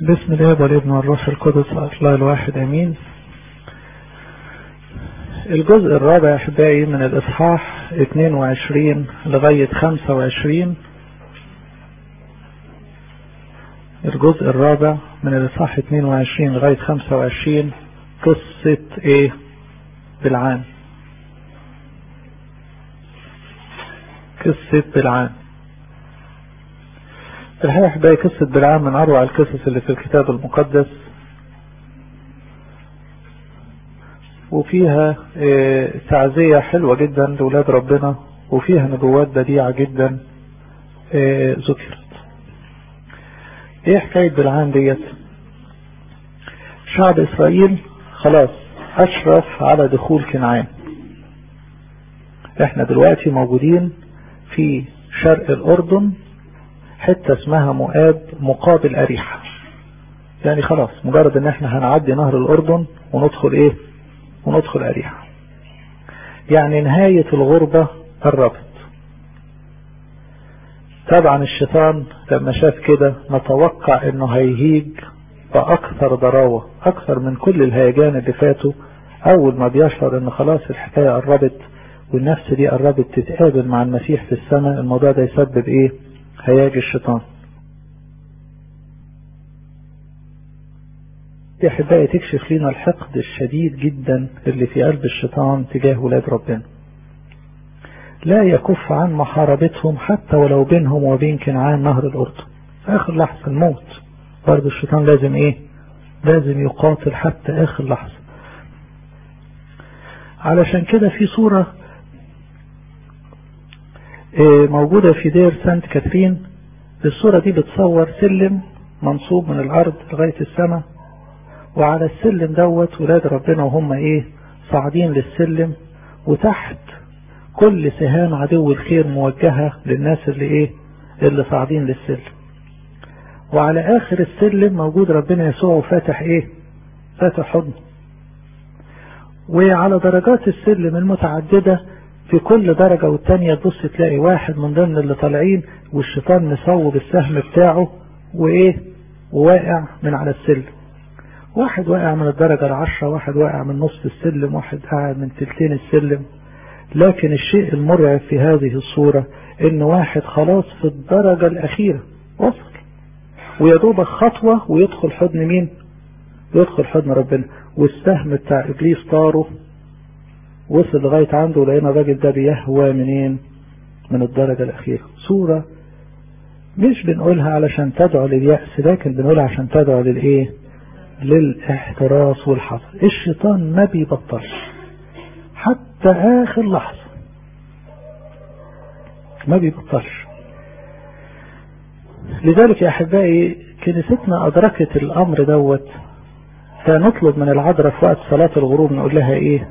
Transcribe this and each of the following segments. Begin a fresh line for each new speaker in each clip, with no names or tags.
بسم الله والابن والروح القدس الله الواحد امين الجزء الرابع يا احبائي من الاصحاح 22 لغاية 25 الجزء الرابع من الاصحاح 22 لغاية 25 قصة ايه بالعام قصة بالعام الحقيقة احبائي قصة بالعام من اروع القصص اللي في الكتاب المقدس وفيها اه تعزية حلوة جدا لولاد ربنا وفيها نبوات بديعة جدا اه ذكرت ايه حكاية بالعام ديت شعب اسرائيل خلاص اشرف على دخول كنعان احنا دلوقتي موجودين في شرق الاردن حتة اسمها مؤاب مقابل اريحة يعني خلاص مجرد ان احنا هنعدي نهر الاردن وندخل ايه وندخل اريحة يعني نهاية الغربة قربت طبعا الشيطان لما شاف كده نتوقع انه هيهيج باكثر ضراوة اكثر من كل الهيجان اللي فاتوا اول ما بيشعر ان خلاص الحكاية قربت والنفس دي قربت تتقابل مع المسيح في السماء الموضوع ده يسبب ايه هياج الشيطان دي احبائي تكشف لنا الحقد الشديد جدا اللي في قلب الشيطان تجاه ولاد ربنا لا يكف عن محاربتهم حتى ولو بينهم وبين كنعان نهر الاردن في اخر لحظة الموت برضه الشيطان لازم ايه لازم يقاتل حتى اخر لحظة علشان كده في صورة موجودة في دير سانت كاترين الصورة دي بتصور سلم منصوب من الارض لغاية السماء وعلى السلم دوت ولاد ربنا وهم ايه صاعدين للسلم وتحت كل سهام عدو الخير موجهة للناس اللي ايه اللي صاعدين للسلم وعلى اخر السلم موجود ربنا يسوع وفاتح ايه فاتح حضنه وعلى درجات السلم المتعددة في كل درجة والتانية تبص تلاقي واحد من ضمن اللي طالعين والشيطان مصوب السهم بتاعه وايه وواقع من على السلم واحد واقع من الدرجة العشرة واحد واقع من نصف السلم واحد قاعد من تلتين السلم لكن الشيء المرعب في هذه الصورة ان واحد خلاص في الدرجة الاخيرة وصل ويدوبك خطوة ويدخل حضن مين يدخل حضن ربنا والسهم بتاع ابليس طاره وصل لغاية عنده ولقينا الراجل ده بيهوى منين من الدرجة الاخيرة صورة مش بنقولها علشان تدعو لليأس لكن بنقولها عشان تدعو للايه للاحتراس والحذر الشيطان ما بيبطلش حتى اخر لحظة ما بيبطلش لذلك يا احبائي كنيستنا ادركت الامر دوت فنطلب من العذراء في وقت صلاة الغروب نقول لها ايه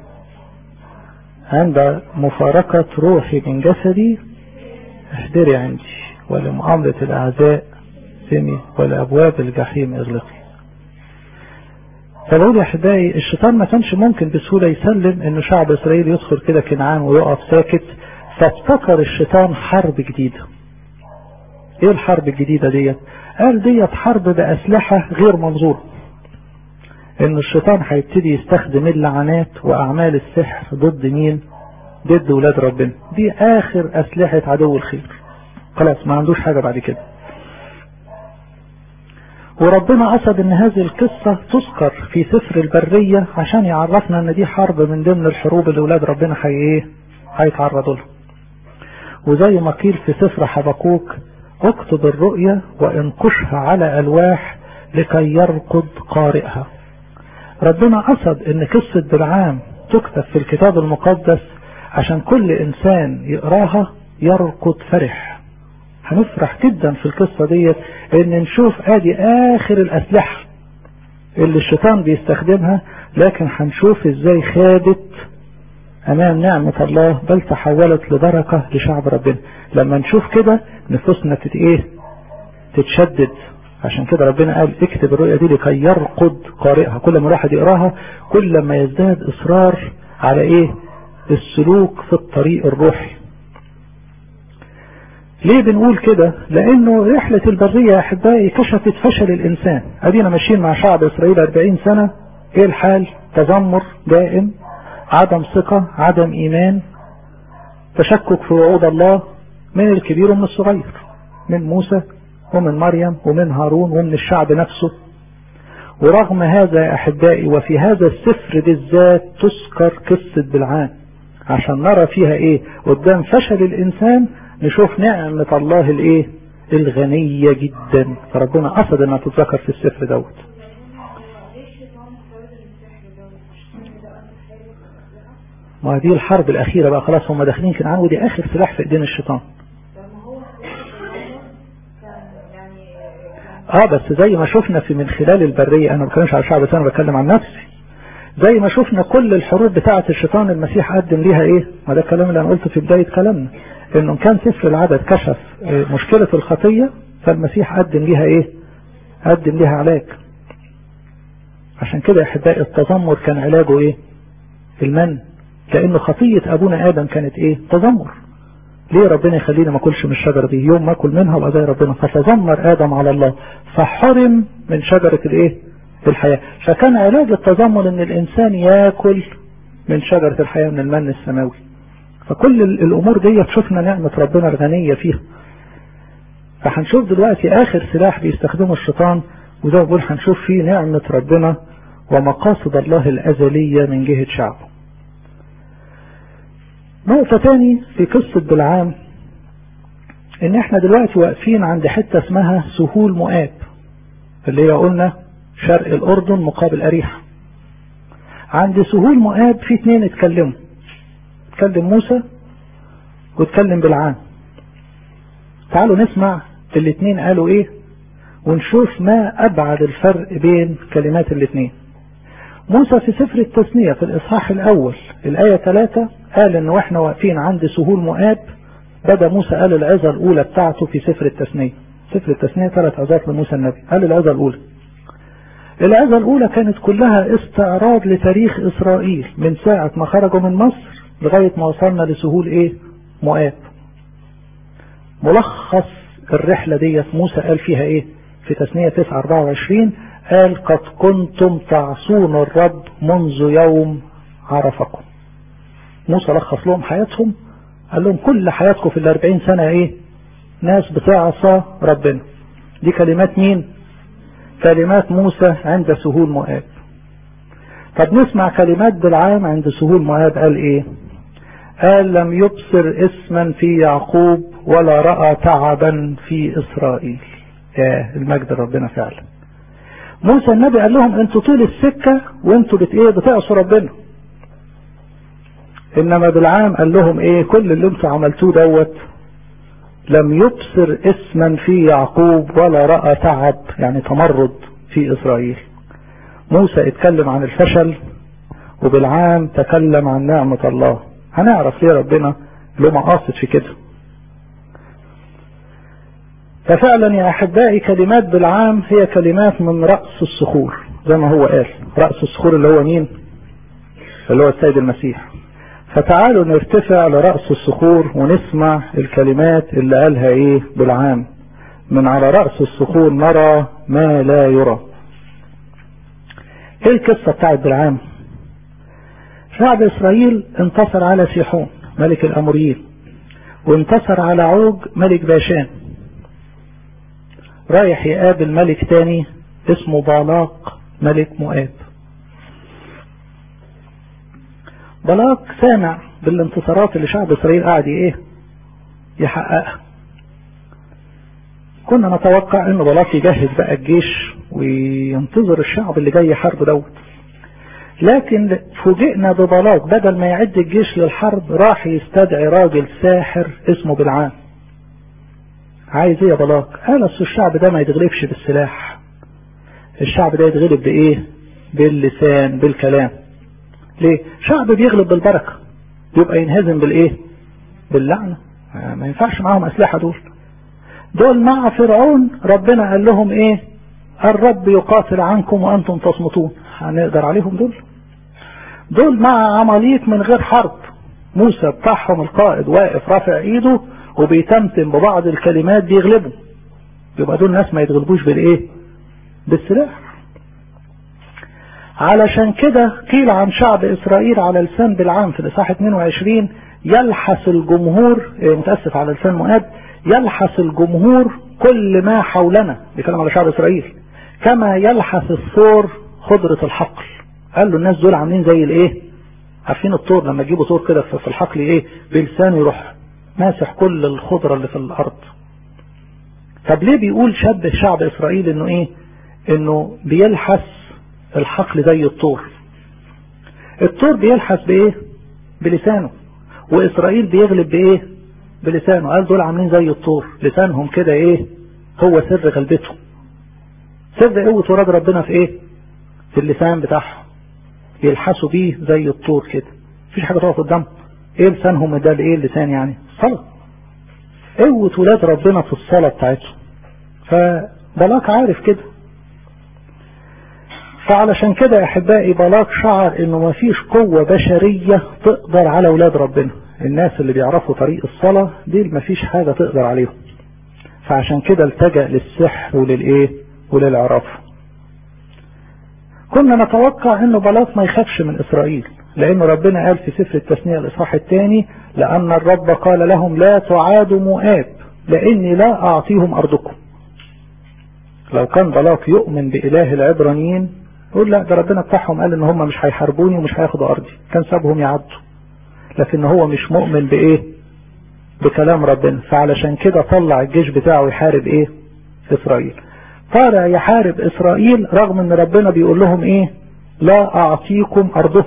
عند مفارقة روحي من جسدي احضري عندي ولمؤامرة الاعداء سمي ولابواب الجحيم اغلقي فبقول يا احبائي الشيطان ما كانش ممكن بسهولة يسلم انه شعب اسرائيل يدخل كده كنعان ويقف ساكت فابتكر الشيطان حرب جديدة ايه الحرب الجديدة ديت قال ديت حرب باسلحة غير منظورة ان الشيطان هيبتدي يستخدم اللعنات واعمال السحر ضد مين ضد ولاد ربنا دي اخر اسلحة عدو الخير خلاص ما عندوش حاجة بعد كده وربنا قصد ان هذه القصة تذكر في سفر البرية عشان يعرفنا ان دي حرب من ضمن الحروب اللي ولاد ربنا حي ايه هيتعرضوا لها وزي ما قيل في سفر حبقوك اكتب الرؤية وانقشها على الواح لكي يرقد قارئها ربنا قصد ان قصة بالعام تكتب في الكتاب المقدس عشان كل انسان يقراها يرقد فرح هنفرح جدا في القصة ديت ان نشوف ادي اخر الاسلحة اللي الشيطان بيستخدمها لكن هنشوف ازاي خادت امام نعمة الله بل تحولت لبركة لشعب ربنا لما نشوف كده نفوسنا تت ايه تتشدد عشان كده ربنا قال اكتب الرؤية دي لكي يرقد قارئها كل ما الواحد يقراها كل ما يزداد اصرار على ايه السلوك في الطريق الروحي ليه بنقول كده لانه رحلة البرية يا احبائي كشفت فشل الانسان ادينا ماشيين مع شعب اسرائيل 40 سنة ايه الحال تذمر دائم عدم ثقة عدم ايمان تشكك في وعود الله من الكبير ومن الصغير من موسى ومن مريم ومن هارون ومن الشعب نفسه ورغم هذا يا احبائي وفي هذا السفر بالذات تذكر قصة بالعام عشان نرى فيها ايه قدام فشل الانسان نشوف نعمة الله الايه الغنية جدا فربنا قصد انها تتذكر في السفر دوت ما دي الحرب الاخيرة بقى خلاص هم داخلين كنعان ودي اخر سلاح في ايدين الشيطان اه بس زي ما شفنا في من خلال البرية انا ما بتكلمش على الشعب بس انا بتكلم عن نفسي زي ما شفنا كل الحروب بتاعة الشيطان المسيح قدم ليها ايه ما ده الكلام اللي انا قلته في بداية كلامنا انه كان سفر العدد كشف مشكلة الخطية فالمسيح قدم ليها ايه قدم ليها علاج عشان كده يا احبائي التذمر كان علاجه ايه المن لانه خطية ابونا ادم كانت ايه تذمر ليه ربنا يخلينا ما اكلش من الشجرة دي يوم ما اكل منها وبقى زي ربنا فتذمر ادم على الله فحرم من شجرة الايه الحياة فكان علاج التذمر ان الانسان ياكل من شجرة الحياة من المن السماوي فكل الامور دي شفنا نعمة ربنا الغنية فيها فهنشوف دلوقتي اخر سلاح بيستخدمه الشيطان وزي ما بقول هنشوف فيه نعمة ربنا ومقاصد الله الازلية من جهة شعبه نقطة تاني في قصة بالعام ان احنا دلوقتي واقفين عند حتة اسمها سهول مؤاب اللي هي قلنا شرق الاردن مقابل اريحة عند سهول مؤاب في اتنين اتكلموا اتكلم موسى واتكلم بالعام تعالوا نسمع الاتنين قالوا ايه ونشوف ما ابعد الفرق بين كلمات الاتنين موسى في سفر التثنية في الاصحاح الاول الاية 3 قال ان واحنا واقفين عند سهول مؤاب بدأ موسى قال العظة الاولى بتاعته في سفر التثنية سفر التثنية ثلاث عظات لموسى النبي قال العظة الاولى العظة الاولى كانت كلها استعراض لتاريخ اسرائيل من ساعة ما خرجوا من مصر لغاية ما وصلنا لسهول ايه مؤاب ملخص الرحلة ديت موسى قال فيها ايه في تثنية 9 24 قال قد كنتم تعصون الرب منذ يوم عرفكم موسى لخص لهم حياتهم قال لهم كل حياتكم في الاربعين سنة ايه ناس بتعصى ربنا دي كلمات مين كلمات موسى عند سهول مؤاب طب نسمع كلمات بالعام عند سهول مؤاب قال ايه قال لم يبصر اسما في يعقوب ولا رأى تعبا في اسرائيل يا المجد ربنا فعلا موسى النبي قال لهم انتوا طول السكة وانتوا بت ايه بتعصوا ربنا انما بالعام قال لهم ايه كل اللي انتوا عملتوه دوت لم يبصر اسما في يعقوب ولا رأى تعب يعني تمرد في اسرائيل موسى اتكلم عن الفشل وبالعام تكلم عن نعمة الله هنعرف ليه ربنا له مقاصد في كده ففعلا يا احبائي كلمات بالعام هي كلمات من رأس الصخور زي ما هو قال رأس الصخور اللي هو مين اللي هو السيد المسيح فتعالوا نرتفع لرأس الصخور ونسمع الكلمات اللي قالها ايه بالعام من على رأس الصخور نرى ما لا يرى ايه القصة بتاعت بالعام شعب اسرائيل انتصر على سيحون ملك الاموريين وانتصر على عوج ملك باشان رايح يقابل ملك تاني اسمه بالاق ملك مؤاب بلاق سامع بالانتصارات اللي شعب اسرائيل قاعد ايه يحققها كنا نتوقع ان بلاق يجهز بقى الجيش وينتظر الشعب اللي جاي حرب دوت لكن فوجئنا ببلاق بدل ما يعد الجيش للحرب راح يستدعي راجل ساحر اسمه بالعام عايز ايه يا بلاق قال اصل الشعب ده ما يتغلبش بالسلاح الشعب ده يتغلب بايه باللسان بالكلام ليه شعب بيغلب بالبركة يبقى ينهزم بالايه باللعنة ما ينفعش معاهم اسلحة دول دول مع فرعون ربنا قال لهم ايه الرب يقاتل عنكم وانتم تصمتون هنقدر عليهم دول دول مع عماليق من غير حرب موسى بتاعهم القائد واقف رافع ايده وبيتمتم ببعض الكلمات بيغلبوا يبقى دول ناس ما يتغلبوش بالايه بالسلاح علشان كده قيل عن شعب اسرائيل على لسان بالعام في الاصحاح 22 يلحس الجمهور متاسف على لسان مؤاب يلحس الجمهور كل ما حولنا بيتكلم على شعب اسرائيل كما يلحس الثور خضرة الحقل قال له الناس دول عاملين زي الايه عارفين الطور لما تجيبوا طور كده في الحقل ايه بلسانه يروح ماسح كل الخضرة اللي في الارض طب ليه بيقول شبه شعب اسرائيل انه ايه انه بيلحس الحقل زي الطور الطور بيلحس بايه بلسانه واسرائيل بيغلب بايه بلسانه قال دول عاملين زي الطور لسانهم كده ايه هو سر غلبتهم سر قوة وراد ربنا في ايه في اللسان بتاعهم يلحسوا بيه زي الطور كده مفيش حاجة تقف قدامهم ايه لسانهم ده ايه اللسان يعني الصلاة قوة ولاد ربنا في الصلاة بتاعتهم فبلاك عارف كده فعلشان كده يا احبائي بلاك شعر انه مفيش قوة بشرية تقدر على ولاد ربنا الناس اللي بيعرفوا طريق الصلاة دي مفيش حاجة تقدر عليهم فعشان كده التجأ للسحر وللايه وللعراف كنا نتوقع انه بلاط ما يخافش من اسرائيل لان ربنا قال في سفر التثنية الاصحاح الثاني لان الرب قال لهم لا تعادوا مؤاب لاني لا اعطيهم ارضكم لو كان بلاط يؤمن باله العبرانيين يقول لا ده ربنا بتاعهم قال ان هم مش هيحاربوني ومش هياخدوا ارضي كان سابهم يعدوا لكن هو مش مؤمن بايه بكلام ربنا فعلشان كده طلع الجيش بتاعه يحارب ايه اسرائيل طالع يحارب اسرائيل رغم ان ربنا بيقول لهم ايه لا اعطيكم ارضهم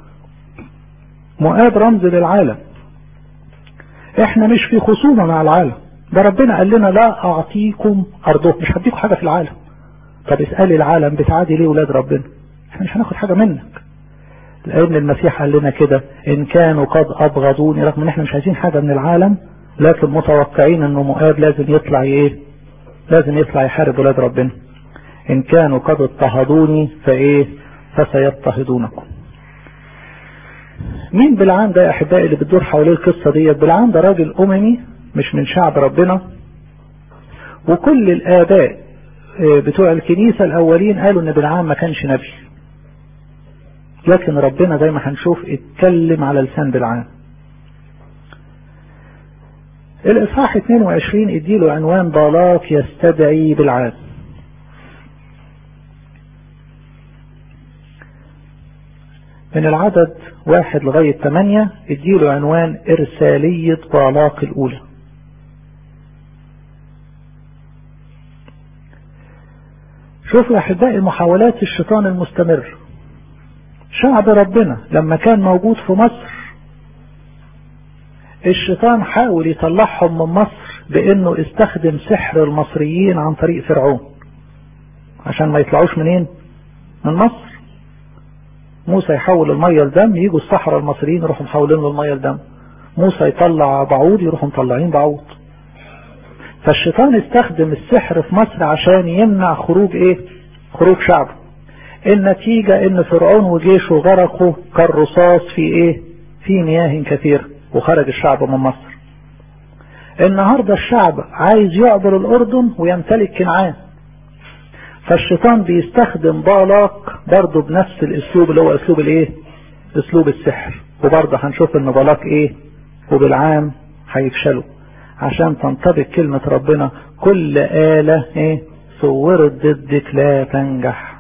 مؤاب رمز للعالم احنا مش في خصومة مع العالم ده ربنا قال لنا لا اعطيكم ارضهم مش هديكم حاجة في العالم طب اسألي العالم بتعادي ليه ولاد ربنا احنا مش هناخد حاجة منك لان المسيح قال لنا كده ان كانوا قد ابغضوني رغم ان احنا مش عايزين حاجة من العالم لكن متوقعين انه مؤاب لازم يطلع ايه لازم يطلع يحارب ولاد ربنا ان كانوا قد اضطهدوني فايه فسيضطهدونكم مين بالعام ده يا احبائي اللي بتدور حواليه القصه ديت بالعام ده راجل اممي مش من شعب ربنا وكل الاباء بتوع الكنيسه الاولين قالوا ان بالعام ما كانش نبي لكن ربنا زي ما هنشوف اتكلم على لسان بالعام الاصحاح 22 اديله عنوان بالاك يستدعي بالعام من العدد واحد لغاية ثمانية اديله عنوان ارسالية بالاق الاولى شوفوا يا احبائي محاولات الشيطان المستمر شعب ربنا لما كان موجود في مصر الشيطان حاول يطلعهم من مصر بانه استخدم سحر المصريين عن طريق فرعون عشان ما يطلعوش منين من مصر موسى يحول المية لدم يجوا الصحراء المصريين يروحوا محولين له المية لدم موسى يطلع بعوض يروحوا مطلعين بعوض فالشيطان استخدم السحر في مصر عشان يمنع خروج ايه خروج شعبه النتيجة ان فرعون وجيشه غرقوا كالرصاص في ايه في مياه كثيرة وخرج الشعب من مصر النهاردة الشعب عايز يعبر الاردن ويمتلك كنعان فالشيطان بيستخدم بالاق برضه بنفس الاسلوب اللي هو اسلوب الايه اسلوب السحر وبرضه هنشوف ان بالاق ايه وبالعام هيفشلوا عشان تنطبق كلمة ربنا كل آلة ايه صورت ضدك لا تنجح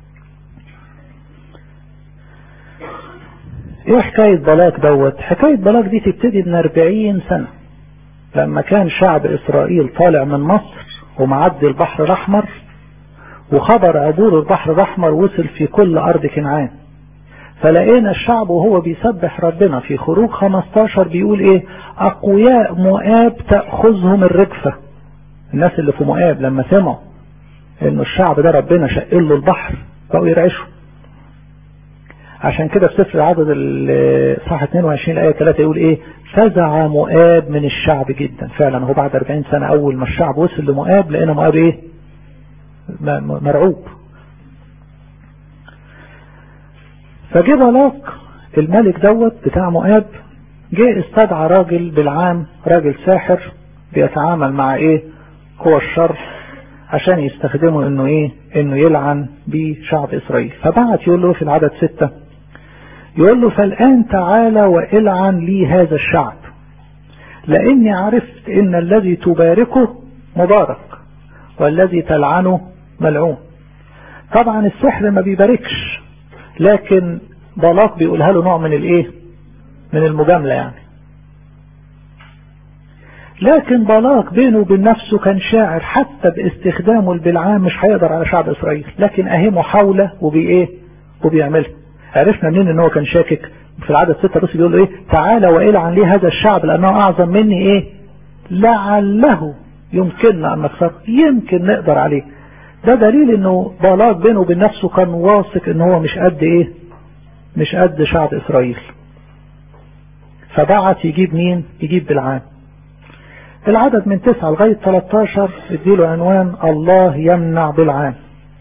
ايه حكاية بلاك دوت حكاية بلاك دي تبتدي من 40 سنة لما كان شعب اسرائيل طالع من مصر ومعدي البحر الاحمر وخبر عبور البحر الاحمر وصل في كل ارض كنعان فلقينا الشعب وهو بيسبح ربنا في خروج 15 بيقول ايه اقوياء مؤاب تأخذهم الرجفة الناس اللي في مؤاب لما سمعوا انه الشعب ده ربنا شقل له البحر بقوا يرعشوا عشان كده في سفر العدد صح 22 الايه 3 يقول ايه فزع مؤاب من الشعب جدا فعلا هو بعد 40 سنة اول ما الشعب وصل لمؤاب لقينا مؤاب ايه مرعوب فجه بلاق الملك دوت بتاع مؤاب جه استدعى راجل بالعام راجل ساحر بيتعامل مع ايه قوى الشر عشان يستخدمه انه ايه انه يلعن بشعب اسرائيل فبعت يقول له في العدد ستة يقول له فالان تعالى والعن لي هذا الشعب لاني عرفت ان الذي تباركه مبارك والذي تلعنه ملعون طبعا السحر ما بيباركش لكن بلاق بيقولها له نوع من الايه من المجاملة يعني لكن بلاق بينه وبين نفسه كان شاعر حتى باستخدامه البلعام مش هيقدر على شعب اسرائيل لكن اهي محاولة وبايه وبيعملها عرفنا منين ان هو كان شاكك في العدد ستة بس بيقول ايه تعالى والعن لي هذا الشعب لانه اعظم مني ايه لعله يمكننا ان نكسر يمكن نقدر عليه ده دليل انه بلاق بينه وبين نفسه كان واثق ان هو مش قد ايه مش قد شعب اسرائيل فبعت يجيب مين يجيب بالعام العدد من 9 لغاية 13 اديله عنوان الله يمنع بالعام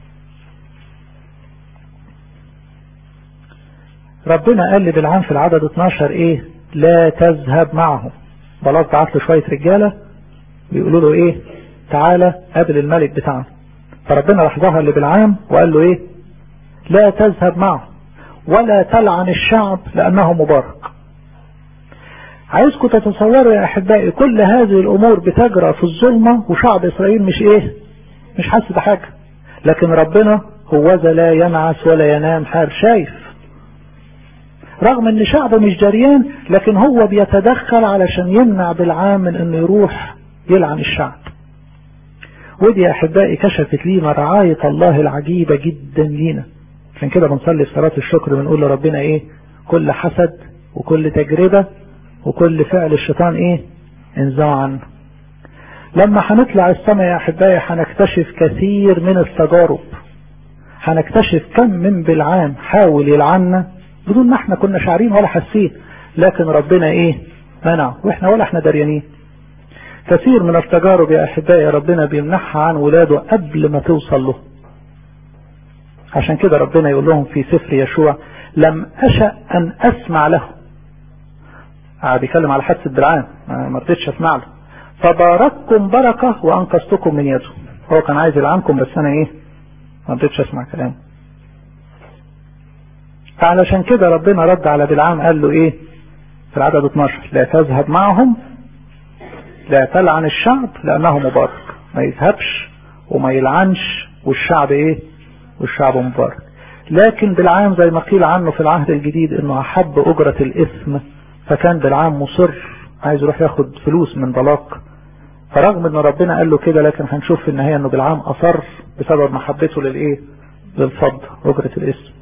ربنا قال لي بالعام في العدد 12 ايه لا تذهب معهم بلاط بعت له شوية رجالة بيقولوا له ايه تعالى قابل الملك بتاعنا فربنا راح ظهر لبلعام وقال له ايه لا تذهب معه ولا تلعن الشعب لانه مبارك عايزكم تتصوروا يا احبائي كل هذه الامور بتجرى في الظلمة وشعب اسرائيل مش ايه مش حاسس بحاجة لكن ربنا هو ذا لا ينعس ولا ينام حال شايف رغم ان شعبه مش جريان لكن هو بيتدخل علشان يمنع بالعام من انه يروح يلعن الشعب ودي يا احبائي كشفت لينا رعاية الله العجيبة جدا لينا عشان كده بنصلي في صلاة الشكر بنقول لربنا ايه كل حسد وكل تجربة وكل فعل الشيطان ايه انزعوا عنه لما هنطلع السماء يا احبائي هنكتشف كثير من التجارب هنكتشف كم من بالعام حاول يلعنا بدون ما احنا كنا شعرين ولا حاسين لكن ربنا ايه منع واحنا ولا احنا دريانين كثير من التجارب يا احبائي ربنا بيمنحها عن ولاده قبل ما توصل له عشان كده ربنا يقول لهم في سفر يشوع لم اشأ ان اسمع له قاعد يتكلم على حادثة بالعام ما رضيتش اسمع له فبارككم بركة وانقذتكم من يده هو كان عايز يلعنكم بس انا ايه ما رضيتش اسمع كلامه علشان كده ربنا رد على بلعام قال له ايه في العدد 12 لا تذهب معهم لا تلعن الشعب لانه مبارك ما يذهبش وما يلعنش والشعب ايه والشعب مبارك لكن بالعام زي ما قيل عنه في العهد الجديد انه احب اجرة الاثم فكان بالعام مصر عايز يروح ياخد فلوس من بلاق فرغم ان ربنا قال له كده لكن هنشوف في النهاية انه بالعام اصر بسبب محبته للايه للفضل اجرة الاسم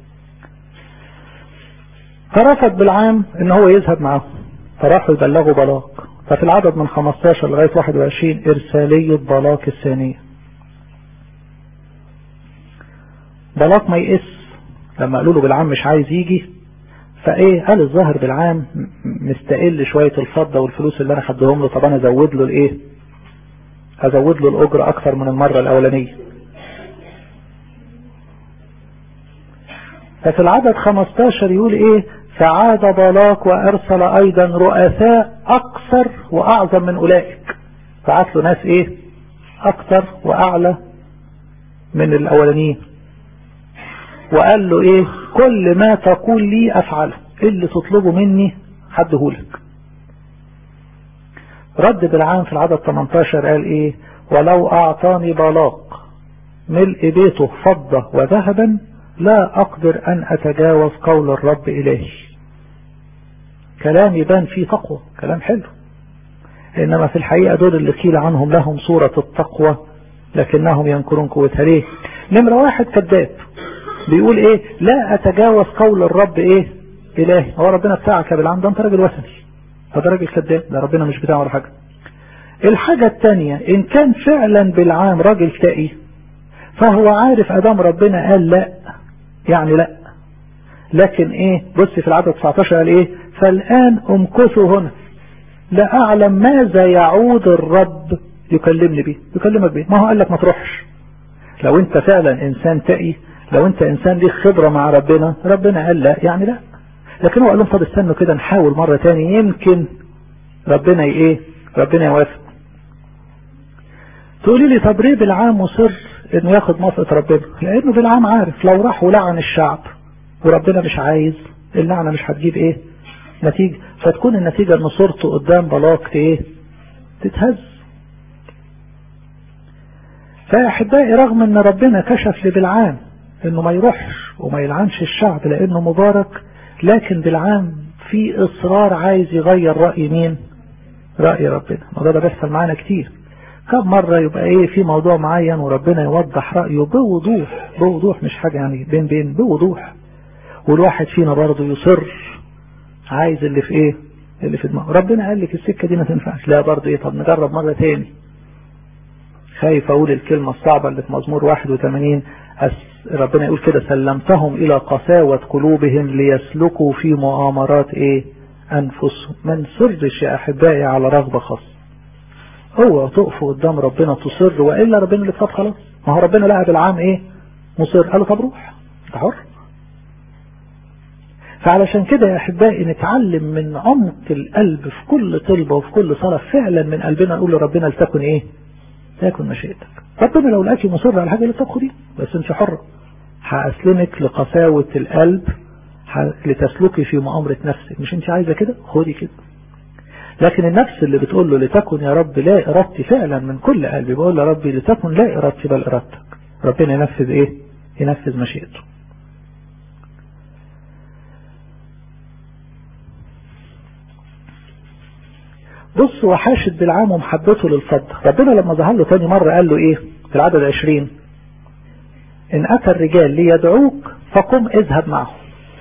فرفض بالعام ان هو يذهب معه فراحوا يبلغوا بلاق ففي العدد من 15 لغاية 21 ارسالية بلاق الثانية بلاق ما يقس لما قالوا له بالعام مش عايز يجي فايه قال الظاهر بالعام مستقل شوية الفضة والفلوس اللي انا هديهم له طب انا ازود له الايه ازود له الاجر اكثر من المرة الاولانية ففي العدد 15 يقول ايه فعاد بلاق وارسل ايضا رؤساء اكثر واعظم من اولئك بعت له ناس ايه اكثر واعلى من الاولانيين وقال له ايه كل ما تقول لي افعله اللي تطلبه مني حدهولك رد بالعام في العدد 18 قال ايه ولو اعطاني بلاق ملء بيته فضة وذهبا لا اقدر ان اتجاوز قول الرب الهي كلام يبان فيه تقوى كلام حلو انما في الحقيقة دول اللي قيل عنهم لهم صورة التقوى لكنهم ينكرون قوتها ليه نمرة واحد كذاب بيقول ايه لا اتجاوز قول الرب ايه الهي هو ربنا بتاعك يا بالعام ده انت راجل وثني ده راجل كذاب ده ربنا مش بتاعه ولا حاجه الحاجة التانية ان كان فعلا بالعام راجل تقي فهو عارف ادام ربنا قال لا يعني لا لكن ايه بص في العدد 19 قال ايه فالان امكثوا هنا لا اعلم ماذا يعود الرب يكلمني بيه يكلمك بيه ما هو قال لك ما تروحش لو انت فعلا انسان تقي لو انت انسان ليك خبرة مع ربنا ربنا قال لا يعني لا لكن هو قال لهم طب استنوا كده نحاول مرة تاني يمكن ربنا ايه ربنا يوافق تقولي لي طب ليه بالعام مصر انه ياخد موافقة ربنا لانه بالعام عارف لو راح ولعن الشعب وربنا مش عايز اللعنة مش هتجيب ايه نتيجة فتكون النتيجة ان صورته قدام بلاق ايه تتهز فيا احبائي رغم ان ربنا كشف لبلعام انه ما يروحش وما يلعنش الشعب لانه مبارك لكن بالعام في اصرار عايز يغير رأي مين رأي ربنا الموضوع ده بيحصل معانا كتير كم مرة يبقى ايه في موضوع معين وربنا يوضح رأيه بوضوح بوضوح مش حاجة يعني بين بين بوضوح والواحد فينا برضه يصر عايز اللي في ايه اللي في دماغه ربنا قال لك السكة دي ما تنفعش لا برضه ايه طب نجرب مرة تاني خايف اقول الكلمة الصعبة اللي في مزمور 81 ربنا يقول كده سلمتهم الى قساوة قلوبهم ليسلكوا في مؤامرات ايه انفسهم ما نصرش يا احبائي على رغبة خاصة هو تقفوا قدام ربنا تصر والا ربنا اللي طب خلاص ما هو ربنا لها بالعام ايه مصر قال له طب روح انت حر فعلشان كده يا احبائي نتعلم من عمق القلب في كل طلبة وفي كل صلاة فعلا من قلبنا نقول لربنا لتكن ايه تكن مشيئتك ربنا لو لقاكي مصر على حاجة لا خدي بس انت حرة هأسلمك لقساوة القلب لتسلكي في مؤامرة نفسك مش انت عايزة كده خدي كده لكن النفس اللي بتقول له لتكن يا رب لا إرادتي فعلا من كل قلبي بقول له ربي لتكن لا إرادتي بل إرادتك ربنا ينفذ ايه ينفذ مشيئته بص وحاشد بالعام ومحبته للفضة ربنا لما ظهر له تاني مرة قال له ايه في العدد عشرين ان اتى الرجال ليدعوك فقم اذهب معهم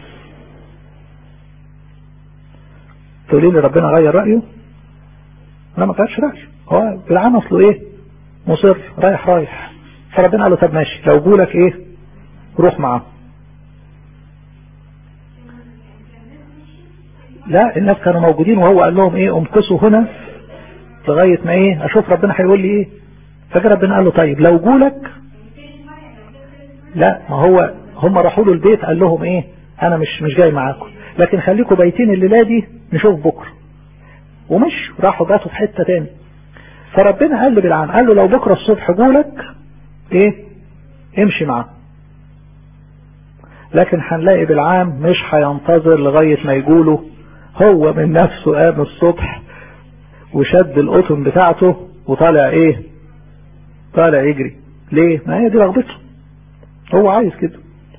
تقولي لي ربنا غير رأيه لا ما غيرش رأيه هو بالعام اصله ايه مصر رايح رايح فربنا قال له طب ماشي لو جولك ايه روح معاه لا الناس كانوا موجودين وهو قال لهم ايه امكسوا هنا لغاية ما ايه اشوف ربنا هيقول لي ايه فاكر ربنا قال له طيب لو جولك لا ما هو هم راحوا له البيت قال لهم ايه انا مش مش جاي معاكم لكن خليكم بايتين الليله دي نشوف بكره ومش راحوا باتوا في حته تاني فربنا قال له بالعام قال له لو بكره الصبح جولك ايه امشي معاه لكن هنلاقي بالعام مش هينتظر لغايه ما يقولوا هو من نفسه قام الصبح وشد القطن بتاعته وطالع ايه طالع يجري ليه ما هي دي رغبته هو عايز كده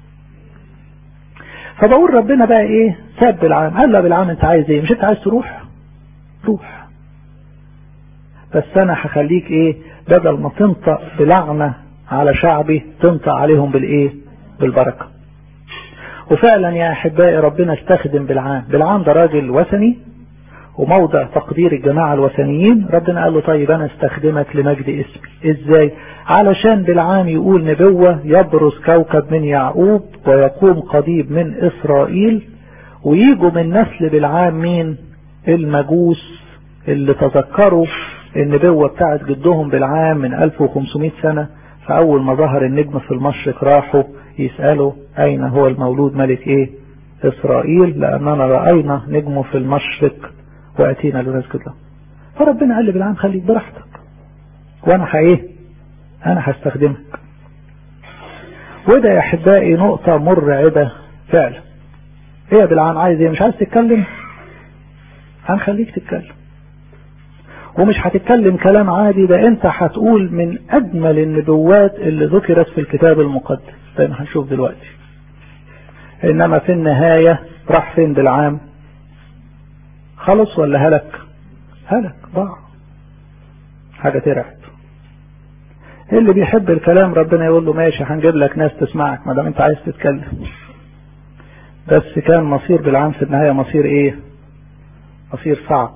فبقول ربنا بقى ايه ساب بالعام قال له بالعام انت عايز ايه مش انت عايز تروح روح بس انا هخليك ايه بدل ما تنطق بلعنة على شعبي تنطق عليهم بالايه بالبركة وفعلا يا احبائي ربنا استخدم بالعام بالعام ده راجل وثني وموضع تقدير الجماعة الوثنيين ربنا قال له طيب انا استخدمك لمجد اسمي ازاي علشان بالعام يقول نبوة يبرز كوكب من يعقوب ويقوم قضيب من اسرائيل ويجوا من نسل بالعام مين المجوس اللي تذكروا النبوة بتاعت جدهم بالعام من 1500 سنة فاول ما ظهر النجم في المشرق راحوا يسألوا اين هو المولود ملك ايه اسرائيل لاننا رأينا نجمه في المشرق واتينا لنسجد له فربنا قال لي بالعام خليك براحتك وانا ايه انا هستخدمك وده يا احبائي نقطة مرعبة فعلا ايه بالعام عايز ايه مش عايز تتكلم هنخليك تتكلم ومش هتتكلم كلام عادي ده انت هتقول من اجمل النبوات اللي ذكرت في الكتاب المقدس زي ما هنشوف دلوقتي انما في النهاية راح فين بالعام خلص ولا هلك هلك ضاع حاجة ترعب اللي بيحب الكلام ربنا يقول له ماشي هنجيب لك ناس تسمعك ما دام انت عايز تتكلم بس كان مصير بالعام في النهاية مصير ايه مصير صعب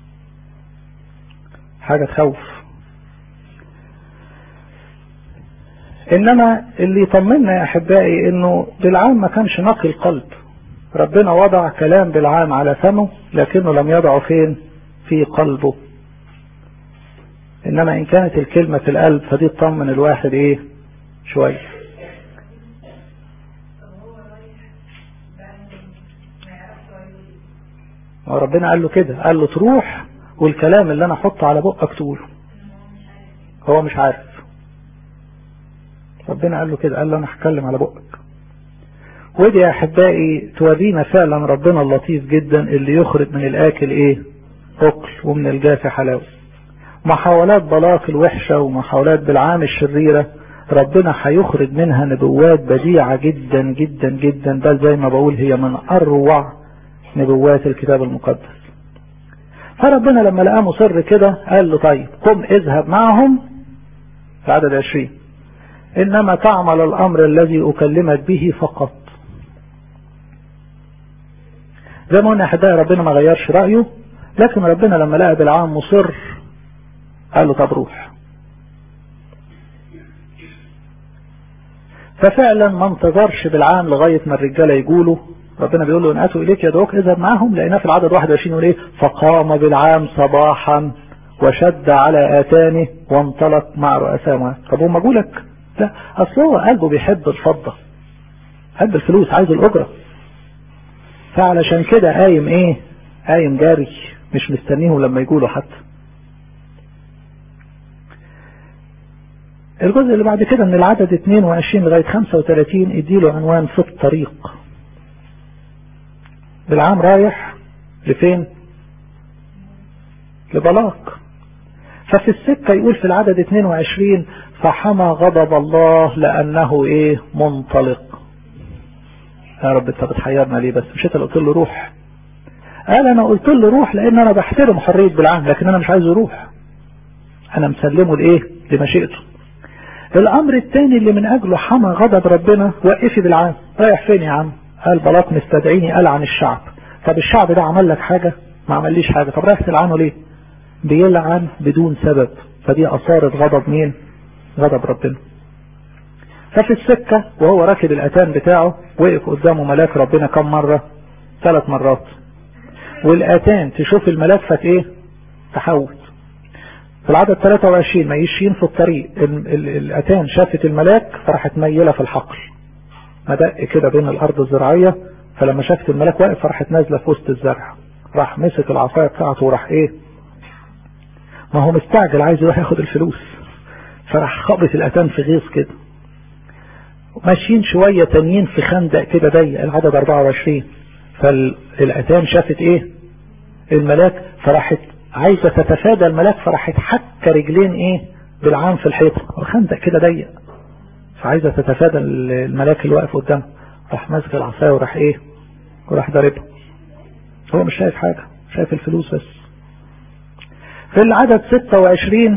حاجة تخوف انما اللي يطمنا يا احبائي انه بالعام ما كانش نقي القلب ربنا وضع كلام بالعام على فمه لكنه لم يضعه فين في قلبه انما ان كانت الكلمة في القلب فدي تطمن الواحد ايه شوية وربنا قال له كده قال له تروح والكلام اللي انا احطه على بقك تقوله هو مش عارف ربنا قال له كده قال له انا هتكلم على بقك ودي يا احبائي تورينا فعلا ربنا اللطيف جدا اللي يخرج من الاكل ايه اكل ومن الجاف حلاوه محاولات بلاط الوحشة ومحاولات بالعام الشريرة ربنا هيخرج منها نبوات بديعة جدا جدا جدا بل زي ما بقول هي من اروع نبوات الكتاب المقدس فربنا لما لقاه مصر كده قال له طيب قم اذهب معهم في عدد عشرين انما تعمل الامر الذي اكلمك به فقط زي ما قلنا احبائي ربنا ما غيرش رايه لكن ربنا لما لقى بالعام مصر قال له طب روح ففعلا ما انتظرش بالعام لغاية ما الرجالة يقولوا ربنا بيقول له ان اتوا اليك يدعوك اذهب معهم لقيناه في العدد 21 يقول ايه فقام بالعام صباحا وشد على اتانه وانطلق مع رؤساء طب هم جولك لا اصل هو قلبه بيحب الفضة حب الفلوس عايز الاجرة فعلشان كده قايم ايه قايم جاري مش مستنيهم لما يقولوا حتى الجزء اللي بعد كده من العدد 22 لغاية 35 اديله عنوان في الطريق بالعام رايح لفين لبلاق ففي السكة يقول في العدد 22 فحمى غضب الله لأنه ايه منطلق يا رب انت بتحيرنا ليه بس مش انت اللي قلت له روح قال انا قلت له روح لان انا بحترم حرية بالعام لكن انا مش عايزه يروح انا مسلمه لايه لمشيئته الامر الثاني اللي من اجله حمى غضب ربنا وقفي بالعام رايح فين يا عم قال بلاط مستدعيني قال عن الشعب طب الشعب ده عمل لك حاجة ما عمليش حاجة طب رايح تلعنه ليه بيلعن بدون سبب فدي اثارت غضب مين غضب ربنا ففي السكة وهو راكب الاتان بتاعه وقف قدامه ملاك ربنا كم مرة ثلاث مرات والاتان تشوف الملاك فت ايه تحوت في العدد 23 ماشيين في الطريق الاتان شافت الملاك فراحت ميلة في الحقل مدق كده بين الارض الزراعية فلما شافت الملاك واقف فراحت نازلة في وسط الزرع راح مسك العصاية بتاعته وراح ايه ما هو مستعجل عايز يروح ياخد الفلوس فراح خبط الاتان في غيظ كده ماشيين شوية تانيين في خندق كده ضيق العدد 24 فالاتان شافت ايه الملاك فراحت عايزة تتفادى الملاك فراحت حك رجلين ايه بالعام في الحيطة الخندق كده ضيق فعايزة تتفادى الملاك اللي واقف قدامها راح ماسك العصاية وراح ايه وراح ضاربها هو مش شايف حاجة شايف الفلوس بس في العدد 26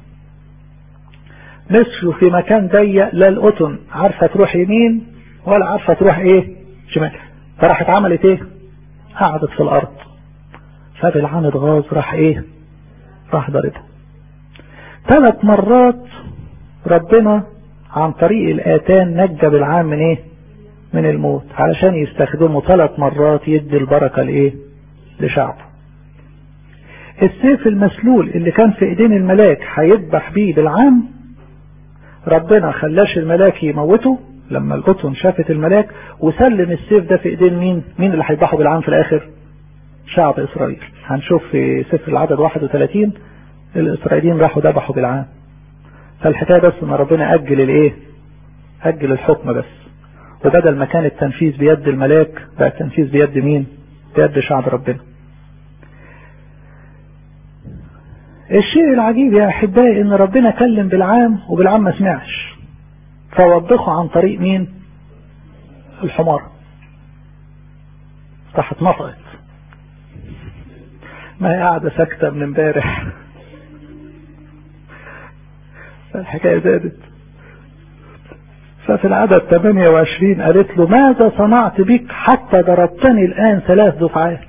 مشوا في مكان ضيق لا القطن عارفة تروح يمين ولا عارفة تروح ايه شمال فراحت عملت ايه قعدت في الارض فبالعام اتغاظ راح ايه راح ضربها ثلاث مرات ربنا عن طريق الاتان نجى بالعام من ايه من الموت علشان يستخدمه ثلاث مرات يدي البركة لايه لشعبه السيف المسلول اللي كان في ايدين الملاك هيذبح بيه بالعام ربنا خلاش الملاك يموته لما القطن شافت الملاك وسلم السيف ده في ايدين مين مين اللي هيذبحه بالعام في الاخر شعب اسرائيل هنشوف في سفر العدد 31 الاسرائيليين راحوا ذبحوا بالعام فالحكاية بس ان ربنا اجل الايه اجل الحكم بس وبدل ما كان التنفيذ بيد الملاك بقى التنفيذ بيد مين بيد شعب ربنا الشيء العجيب يا احبائي ان ربنا كلم بالعام وبالعام ما سمعش فوضخه عن طريق مين الحمار راحت نطقت ما هي قاعدة ساكتة من امبارح الحكاية زادت ففي العدد 28 قالت له ماذا صنعت بك حتى ضربتني الآن ثلاث دفعات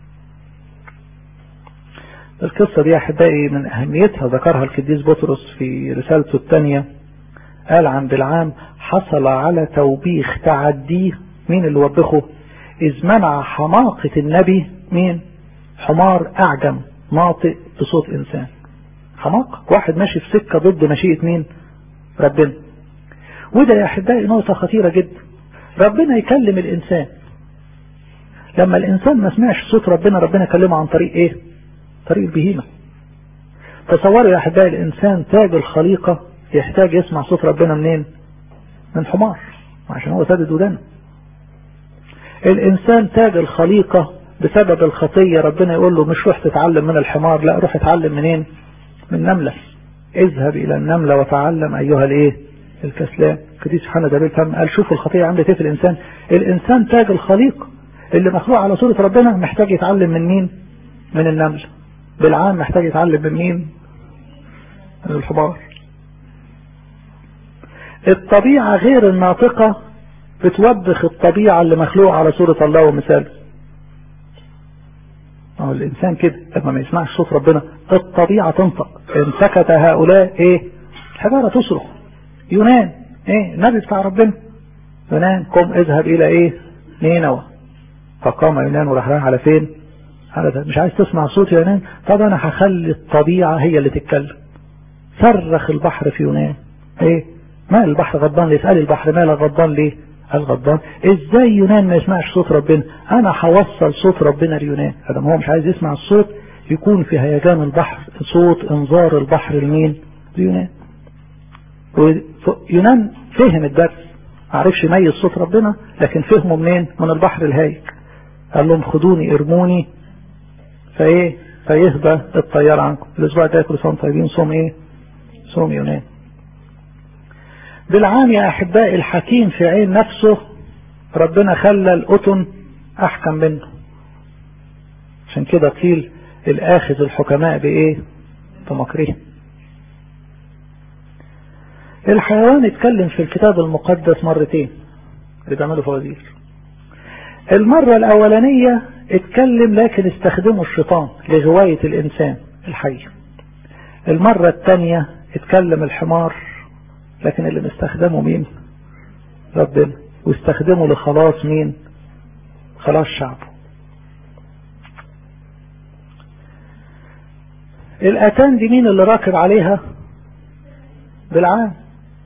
القصة دي أحبائي من أهميتها ذكرها القديس بطرس في رسالته الثانية قال عن بالعام حصل على توبيخ تعديه مين اللي وبخه إذ منع حماقة النبي مين حمار أعجم ناطق بصوت إنسان حماقة واحد ماشي في سكة ضد مشيئة مين ربنا وده يا أحبائي نقطة خطيرة جدا ربنا يكلم الإنسان لما الانسان ما سمعش صوت ربنا ربنا كلمه عن طريق ايه طريق البهيمة تصوروا يا احبائي الانسان تاج الخليقة يحتاج يسمع صوت ربنا منين من حمار عشان هو سادد ودانه الانسان تاج الخليقة بسبب الخطية ربنا يقول له مش روح تتعلم من الحمار لا روح اتعلم منين من نملة اذهب الى النملة وتعلم ايها الايه الكسلان قديس حنا دابيل فهم قال شوفوا الخطية عملت ايه في الانسان الانسان تاج الخليقة اللي مخلوق على صورة ربنا محتاج يتعلم من مين من النمل بالعام محتاج يتعلم من مين من الحمار الطبيعة غير الناطقة بتوبخ الطبيعة اللي مخلوقة على صورة الله ومثاله أو الإنسان كده لما ما يسمعش صوت ربنا الطبيعة تنطق إن سكت هؤلاء إيه الحجارة تصرخ يونان إيه النبي بتاع ربنا يونان قم اذهب إلى إيه نينوى فقام يونان وراح رايح على فين على ده مش عايز تسمع صوت يونان طب أنا هخلي الطبيعة هي اللي تتكلم صرخ البحر في يونان إيه مال البحر غضبان ليه اسأل البحر مالك غضبان ليه قال غضبان ازاي يونان ما يسمعش صوت ربنا انا هوصل صوت ربنا ليونان هذا هو مش عايز يسمع الصوت يكون في هيجان البحر صوت انذار البحر لمين ليونان يونان فهم الدرس ما عرفش يميز صوت ربنا لكن فهمه منين من البحر الهايج قال لهم خدوني ارموني فايه فيهبى الطيار عنكم الاسبوع ده كل سنه طيبين صوم ايه صوم يونان بالعام يا احبائي الحكيم في عين نفسه ربنا خلى الأتن احكم منه عشان كده قيل الاخذ الحكماء بايه بمكرهم الحيوان اتكلم في الكتاب المقدس مرتين اللي بيعملوا فوازير المرة الاولانية اتكلم لكن استخدمه الشيطان لغواية الانسان الحي المرة الثانية اتكلم الحمار لكن اللي مستخدمه مين ربنا واستخدمه لخلاص مين خلاص شعبه الاتان دي مين اللي راكب عليها بالعام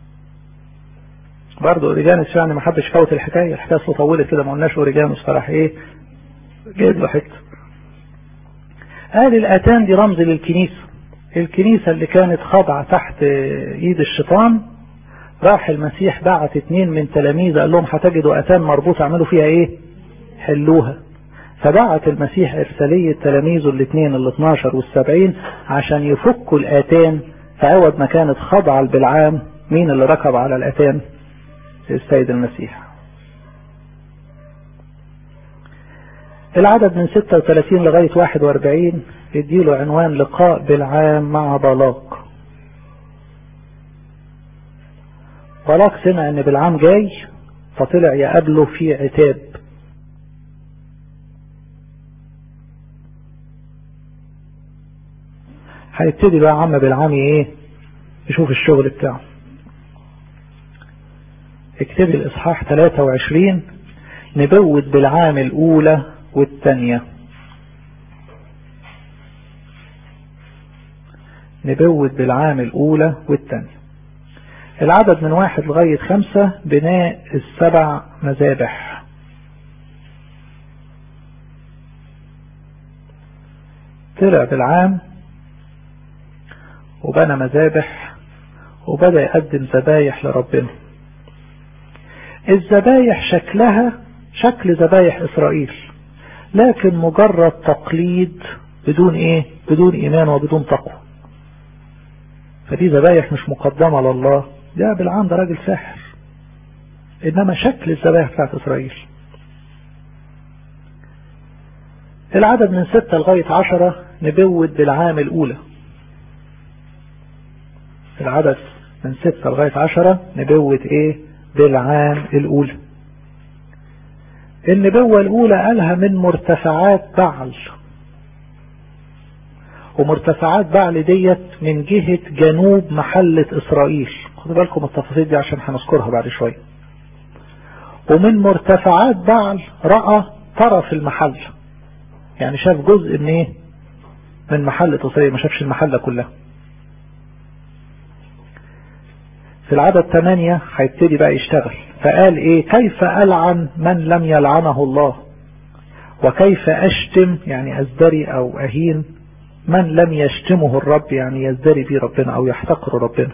برضه اوريجانوس يعني ما حبش فوت الحكايه الحكايه اصلا طولت كده ما قلناش اوريجانوس فراح ايه جايب له حته قال الاتان دي رمز للكنيسه الكنيسه اللي كانت خاضعه تحت ايد الشيطان راح المسيح بعت اتنين من تلاميذه قال لهم هتجدوا اتان مربوطه اعملوا فيها ايه حلوها فبعت المسيح ارسالية تلاميذه الاثنين ال 12 والسبعين عشان يفكوا الاتان في عوض ما كانت خاضعة بالعام مين اللي ركب على الاتان السيد المسيح العدد من 36 لغاية 41 يديله عنوان لقاء بالعام مع بلاق بلاق سمع ان بالعام جاي فطلع يقابله في عتاب هيبتدي بقى عم بالعام ايه يشوف الشغل بتاعه اكتبي الاصحاح 23 نبوت بالعام الاولى والثانية نبوت بالعام الاولى والثانية العدد من واحد لغاية خمسة بناء السبع مذابح طلع بالعام وبنى مذابح وبدأ يقدم ذبايح لربنا الذبايح شكلها شكل ذبايح إسرائيل لكن مجرد تقليد بدون ايه بدون ايمان وبدون تقوى فدي ذبايح مش مقدمة لله ده بالعام ده راجل ساحر انما شكل الذبايح بتاعت اسرائيل العدد من ستة لغاية عشرة نبوت بالعام الاولى العدد من ستة لغاية عشرة نبوة ايه بالعام الاولى النبوة الاولى قالها من مرتفعات بعل ومرتفعات بعل ديت من جهة جنوب محلة اسرائيل خدوا بالكم التفاصيل دي عشان هنذكرها بعد شوية ومن مرتفعات بعل رأى طرف المحل يعني شاف جزء من ايه من محلة اسرائيل ما شافش المحلة كلها في العدد 8 هيبتدي بقى يشتغل فقال ايه كيف ألعن من لم يلعنه الله وكيف أشتم يعني أزدري أو أهين من لم يشتمه الرب يعني يزدري به ربنا أو يحتقر ربنا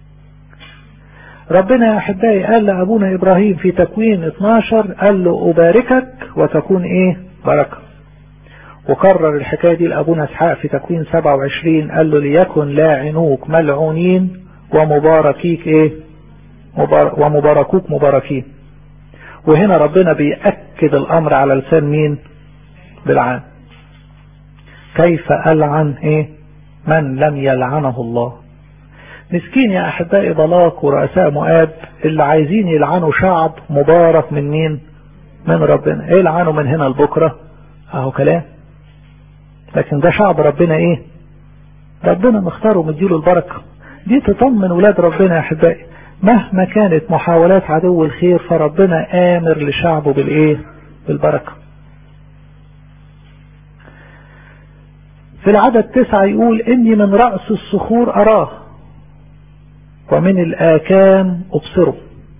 ربنا يا أحبائي قال لأبونا إبراهيم في تكوين 12 قال له أباركك وتكون إيه بركة وكرر الحكاية دي لأبونا إسحاق في تكوين 27 قال له ليكن لاعنوك ملعونين ومباركيك إيه مبار ومباركوك مباركين وهنا ربنا بيأكد الأمر على لسان مين بالعام كيف ألعن إيه من لم يلعنه الله مسكين يا أحبائي بلاق ورؤساء مؤاب اللي عايزين يلعنوا شعب مبارك من مين من ربنا ايه يلعنوا من هنا لبكرة اهو كلام لكن ده شعب ربنا ايه ربنا مختاره ومديله البركة دي تطمن ولاد ربنا يا أحبائي مهما كانت محاولات عدو الخير فربنا آمر لشعبه بالإيه بالبركة في العدد تسعة يقول إني من رأس الصخور أراه ومن الآكام أبصره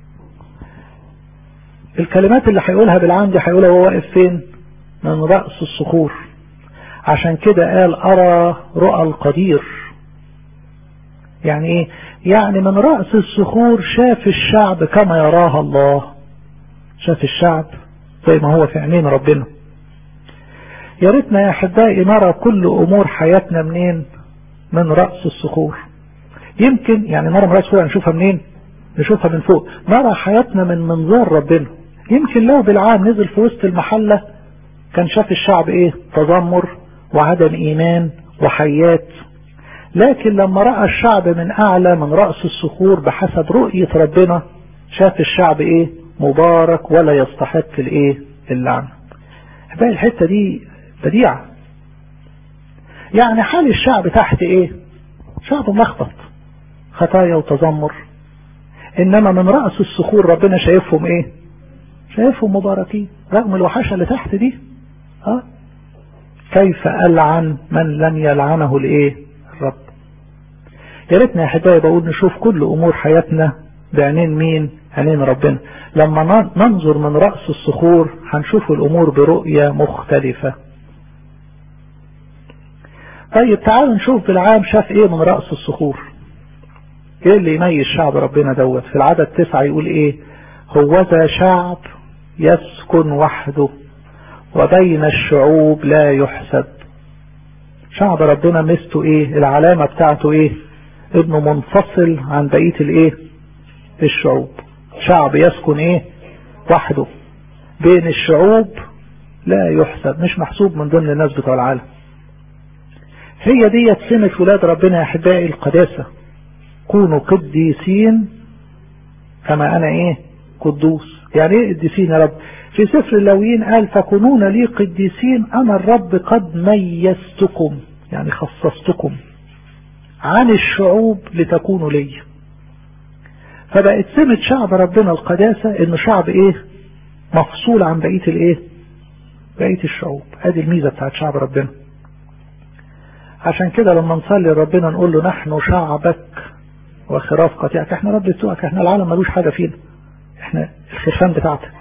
الكلمات اللي هيقولها بالعام دي هيقولها وهو واقف فين من رأس الصخور عشان كده قال أرى رؤى القدير يعني ايه يعني من رأس الصخور شاف الشعب كما يراها الله شاف الشعب زي ما هو في عينين ربنا يا ريتنا يا احبائي نرى كل امور حياتنا منين من رأس الصخور يمكن يعني نرى من رأس الصخور نشوفها منين نشوفها من فوق نرى حياتنا من منظار ربنا يمكن لو بالعام نزل في وسط المحلة كان شاف الشعب ايه تذمر وعدم ايمان وحيات لكن لما رأى الشعب من اعلى من رأس الصخور بحسب رؤية ربنا شاف الشعب ايه مبارك ولا يستحق الايه اللعنة بقى الحتة دي بديعة يعني حال الشعب تحت ايه شعب ملخبط خطايا وتذمر انما من رأس الصخور ربنا شايفهم ايه شايفهم مباركين رغم الوحشة اللي تحت دي اه كيف ألعن من لم يلعنه الايه الرب يا ريتنا يا احبائي بقول نشوف كل امور حياتنا بعينين مين عينين ربنا لما ننظر من رأس الصخور هنشوف الامور برؤية مختلفة طيب تعالوا نشوف بالعام شاف ايه من رأس الصخور ايه اللي يميز شعب ربنا دوت في العدد تسعة يقول ايه هوذا شعب يسكن وحده وبين الشعوب لا يحسب شعب ربنا مستو ايه العلامة بتاعته ايه ابنه منفصل عن بقية الايه الشعوب شعب يسكن ايه وحده بين الشعوب لا يحسب مش محسوب من ضمن الناس بتوع العالم هي ديت سمة ولاد ربنا يا احبائي القداسة كونوا قديسين كما انا ايه قدوس يعني ايه قديسين يا رب في سفر اللويين قال فكونون لي قديسين انا الرب قد ميزتكم يعني خصصتكم عن الشعوب لتكونوا لي فبقت سمة شعب ربنا القداسة انه شعب ايه مفصول عن بقية الايه بقية الشعوب ادي الميزة بتاعت شعب ربنا عشان كده لما نصلي ربنا نقول له نحن شعبك وخراف قطيعك احنا رب بتوعك احنا العالم ملوش حاجة فينا احنا الخرفان بتاعتك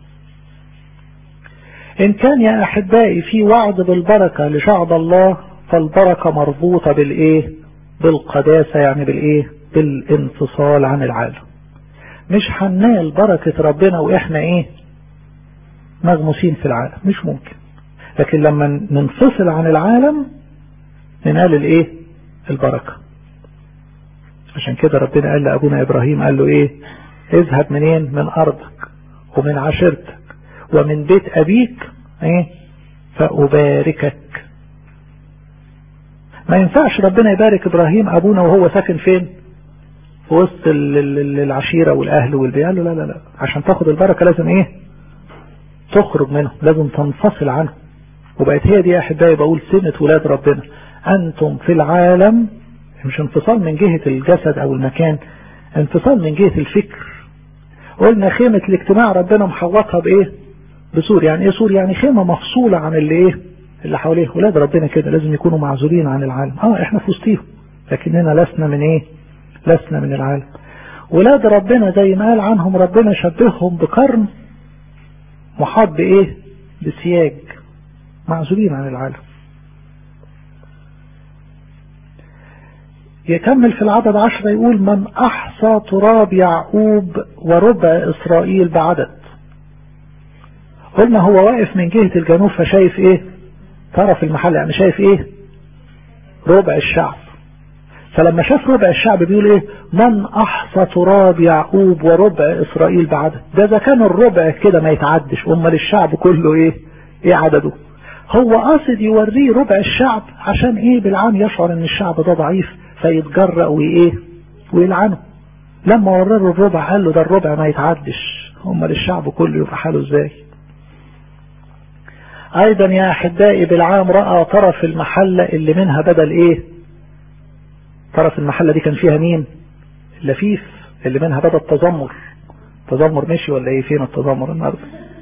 ان كان يا احبائي في وعد بالبركة لشعب الله فالبركة مربوطة بالايه بالقداسة يعني بالايه بالانفصال عن العالم مش هننال بركة ربنا واحنا ايه مغموسين في العالم مش ممكن لكن لما ننفصل عن العالم ننال الايه البركة عشان كده ربنا قال لأبونا إبراهيم قال له ايه اذهب منين من أرضك ومن عشيرتك ومن بيت أبيك ايه فأباركك ما ينفعش ربنا يبارك إبراهيم أبونا وهو ساكن فين في وسط العشيرة والأهل والبيت قال له لا لا لا عشان تاخد البركة لازم ايه تخرج منه لازم تنفصل عنه وبقت هي دي يا أحبائي بقول سنة ولاد ربنا أنتم في العالم مش انفصال من جهة الجسد أو المكان انفصال من جهة الفكر قلنا خيمة الاجتماع ربنا محوطها بإيه بسور يعني إيه سور يعني خيمة مفصولة عن اللي إيه اللي حواليه ولاد ربنا كده لازم يكونوا معزولين عن العالم اه احنا في وسطيهم لكننا لسنا من ايه لسنا من العالم ولاد ربنا زي ما قال عنهم ربنا شبههم بقرن محاط بايه بسياج معزولين عن العالم يكمل في العدد عشرة يقول من أحصى تراب يعقوب وربع إسرائيل بعدد قلنا هو واقف من جهة الجنوب فشايف ايه طرف المحل يعني شايف ايه ربع الشعب فلما شاف ربع الشعب بيقول ايه من احصى تراب يعقوب وربع اسرائيل بعدد ده اذا كان الربع كده ما يتعدش امال الشعب كله ايه ايه عدده هو قاصد يوريه ربع الشعب عشان ايه بالعام يشعر ان الشعب ده ضعيف فيتجرأ وايه ويلعنه لما ورره الربع قال له ده الربع ما يتعدش امال الشعب كله يبقى حاله ازاي ايضا يا احبائي بالعام رأى طرف المحلة اللي منها بدل ايه طرف المحلة دي كان فيها مين اللفيف اللي منها بدل تذمر تذمر مشي ولا ايه فين التذمر النهارده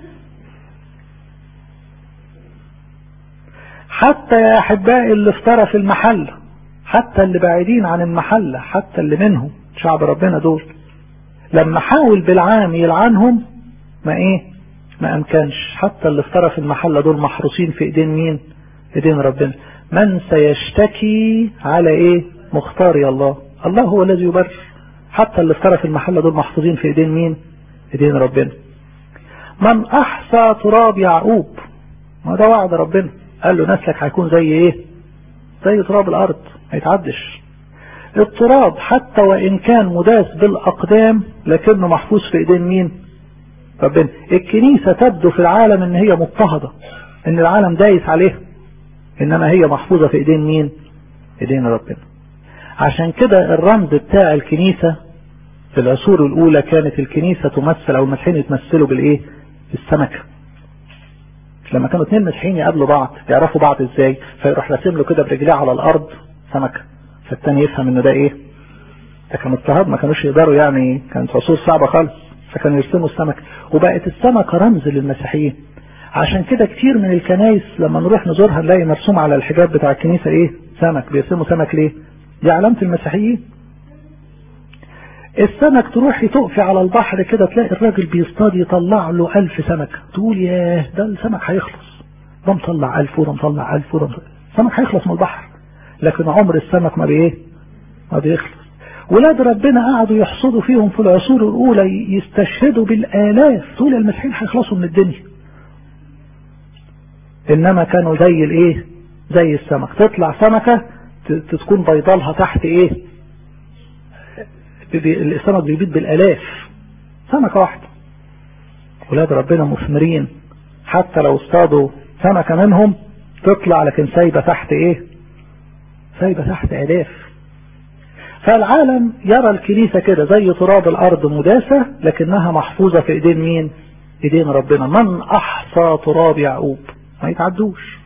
حتى يا احبائي اللي في طرف المحلة حتى اللي بعيدين عن المحلة حتى اللي منهم شعب ربنا دول لما حاول بالعام يلعنهم ما ايه ما امكنش حتى اللي في طرف المحلة دول محروسين في ايدين مين ايدين ربنا من سيشتكي على ايه مختار يا الله الله هو الذي يبرر حتى اللي في طرف المحلة دول محفوظين في ايدين مين ايدين ربنا من احصى تراب يعقوب ما ده وعد ربنا قال له نسلك هيكون زي ايه زي تراب الارض ما يتعدش التراب حتى وان كان مداس بالاقدام لكنه محفوظ في ايدين مين ربنا الكنيسة تبدو في العالم ان هي مضطهدة ان العالم دايس عليها انما هي محفوظة في ايدين مين ايدين ربنا عشان كده الرمز بتاع الكنيسة في العصور الاولى كانت الكنيسة تمثل او المسيحيين يتمثلوا بالايه بالسمكة لما كانوا اتنين مسيحيين يقابلوا بعض يعرفوا بعض ازاي فيروح راسم له كده برجليه على الارض سمكة فالتاني يفهم ان ده ايه ده كان اضطهاد ما كانوش يقدروا يعني كانت عصور صعبة خالص فكانوا يرسموا السمكة وبقت السمكة رمز للمسيحيين عشان كده كتير من الكنايس لما نروح نزورها نلاقي مرسوم على الحجاب بتاع الكنيسة ايه سمك بيرسموا سمك ليه دي علامة المسيحيين السمك تروحي تقفي على البحر كده تلاقي الراجل بيصطاد يطلع له ألف سمكة تقول ياه ده السمك هيخلص ده مطلع ألف وده مطلع ألف وده مطلع السمك هيخلص من البحر لكن عمر السمك ما بإيه ما بيخلص ولاد ربنا قعدوا يحصدوا فيهم في العصور الأولى يستشهدوا بالآلاف تقول المسيحيين هيخلصوا من الدنيا إنما كانوا زي الإيه زي السمك تطلع سمكة تكون بيضالها تحت إيه السمك بيبيض بالآلاف سمكة واحدة ولاد ربنا مثمرين حتى لو اصطادوا سمكة منهم تطلع لكن سايبة تحت إيه سايبة تحت آلاف فالعالم يرى الكنيسة كده زي تراب الأرض مداسة لكنها محفوظة في إيدين مين إيدين ربنا من أحصى تراب يعقوب ما يتعدوش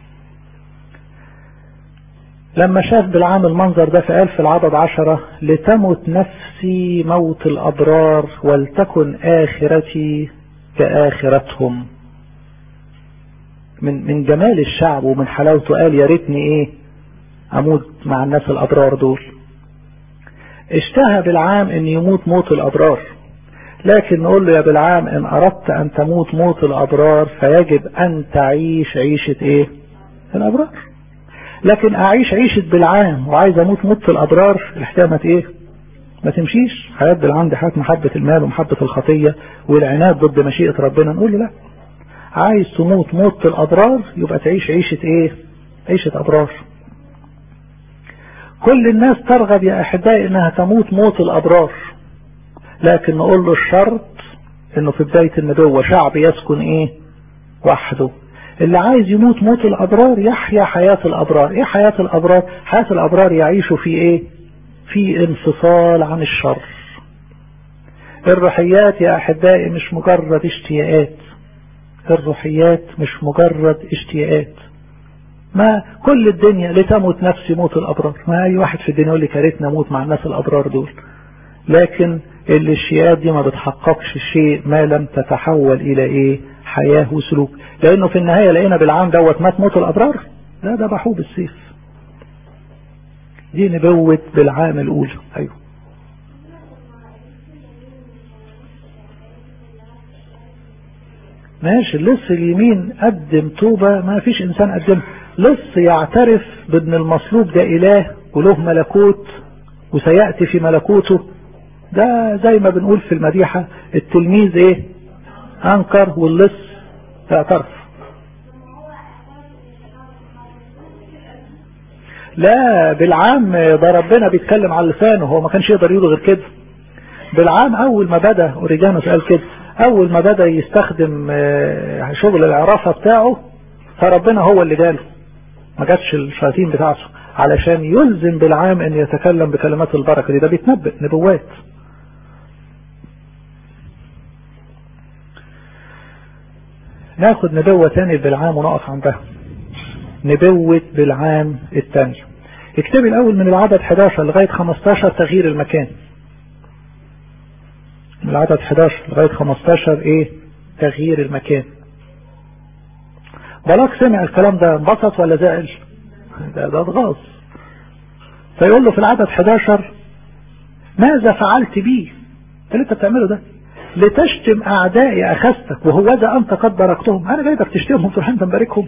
لما شاف بالعام المنظر ده فقال في العدد عشرة لتمت نفسي موت الأبرار ولتكن آخرتي كآخرتهم من من جمال الشعب ومن حلاوته قال يا ريتني ايه اموت مع الناس الابرار دول اشتهى بالعام ان يموت موت الابرار لكن نقول له يا بالعام ان اردت ان تموت موت الابرار فيجب ان تعيش عيشة ايه الابرار لكن اعيش عيشة بالعام وعايز اموت موت الابرار الحكاية ما ايه ما تمشيش حياة بالعام دي حياة محبة المال ومحبة الخطية والعناد ضد مشيئة ربنا نقول له لا عايز تموت موت الابرار يبقى تعيش عيشة ايه عيشة ابرار كل الناس ترغب يا احبائي انها تموت موت الابرار لكن نقول له الشرط انه في بداية النبوة شعب يسكن ايه وحده اللي عايز يموت موت الابرار يحيا حياة الابرار ايه حياة الابرار حياة الابرار يعيشوا في ايه في انفصال عن الشر الروحيات يا احبائي مش مجرد اشتياقات الروحيات مش مجرد اشتياقات ما كل الدنيا لتموت نفسي موت الابرار ما اي واحد في الدنيا يقول لك يا ريتني اموت مع الناس الابرار دول لكن الاشياءات دي ما بتحققش شيء ما لم تتحول الى ايه حياة وسلوك لانه في النهاية لقينا بالعام دوت مات موت الابرار لا ده بحوب السيف دي نبوة بالعام الاولى ايوه ماشي اللص اليمين قدم توبة ما فيش انسان قدمها لص يعترف بان المصلوب ده اله وله ملكوت وسيأتي في ملكوته ده زي ما بنقول في المديحة التلميذ ايه انكر واللص اعترف لا بالعام ده ربنا بيتكلم على لسانه هو ما كانش يقدر يقول غير كده بالعام اول ما بدا اوريجانوس قال كده اول ما بدا يستخدم شغل العرافه بتاعه فربنا هو اللي جاله ما جاتش الشياطين بتاعته علشان يلزم بالعام ان يتكلم بكلمات البركه دي ده بيتنبئ نبوات ناخد نبوة تاني بالعام ونقف عندها نبوة بالعام الثاني اكتبي الاول من العدد 11 لغاية 15 تغيير المكان من العدد 11 لغاية 15 ايه تغيير المكان بلاك سمع الكلام ده انبسط ولا زعل ده ده اتغاظ فيقول له في العدد 11 ماذا فعلت بي اللي انت بتعمله ده لتشتم اعدائي اخذتك وهو ذا انت قد باركتهم انا جايبك تشتمهم تروح انت مباركهم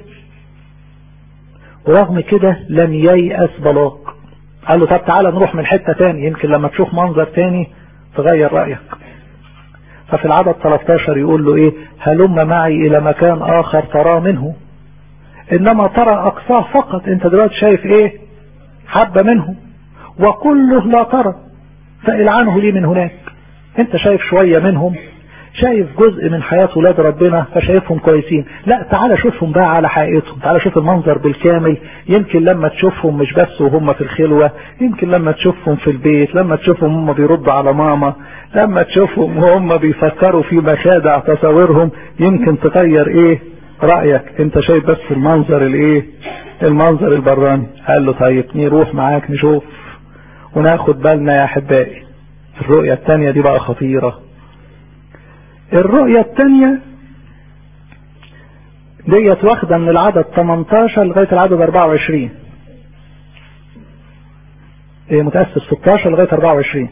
ورغم كده لم ييأس بلاق قال له طب تعالى نروح من حتة تاني يمكن لما تشوف منظر تاني تغير رأيك ففي العدد 13 يقول له ايه هلم معي الى مكان اخر ترى منه انما ترى اقصاه فقط انت دلوقتي شايف ايه حبة منه وكله لا ترى فالعنه لي من هناك انت شايف شوية منهم شايف جزء من حياة ولاد ربنا فشايفهم كويسين لا تعالى شوفهم بقى على حقيقتهم تعالى شوف المنظر بالكامل يمكن لما تشوفهم مش بس وهم في الخلوة يمكن لما تشوفهم في البيت لما تشوفهم هم بيردوا على ماما لما تشوفهم وهم بيفكروا في مخادع تصاورهم يمكن تغير ايه رأيك انت شايف بس المنظر الايه المنظر البراني قال له طيب نروح معاك نشوف وناخد بالنا يا احبائي الرؤية الثانية دي بقى خطيرة الرؤية الثانية ديت واخدة من العدد 18 لغاية العدد 24 ايه متأسف 16 لغاية 24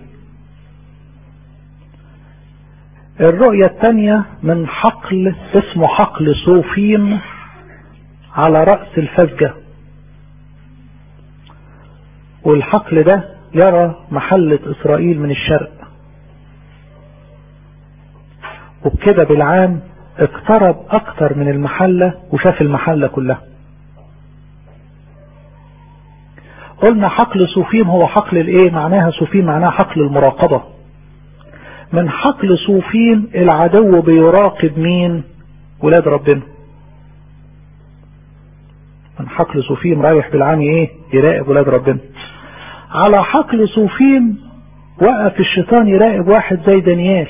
الرؤية الثانية من حقل اسمه حقل صوفيم على رأس الفزجة والحقل ده يرى محلة إسرائيل من الشرق وبكده بالعام اقترب أكتر من المحلة وشاف المحلة كلها قلنا حقل صوفيم هو حقل الايه معناها صوفيم معناها حقل المراقبة من حقل صوفيم العدو بيراقب مين ولاد ربنا من حقل صوفيم رايح بالعام ايه يراقب ولاد ربنا على حقل صوفيم وقف الشيطان يراقب واحد زي دانيال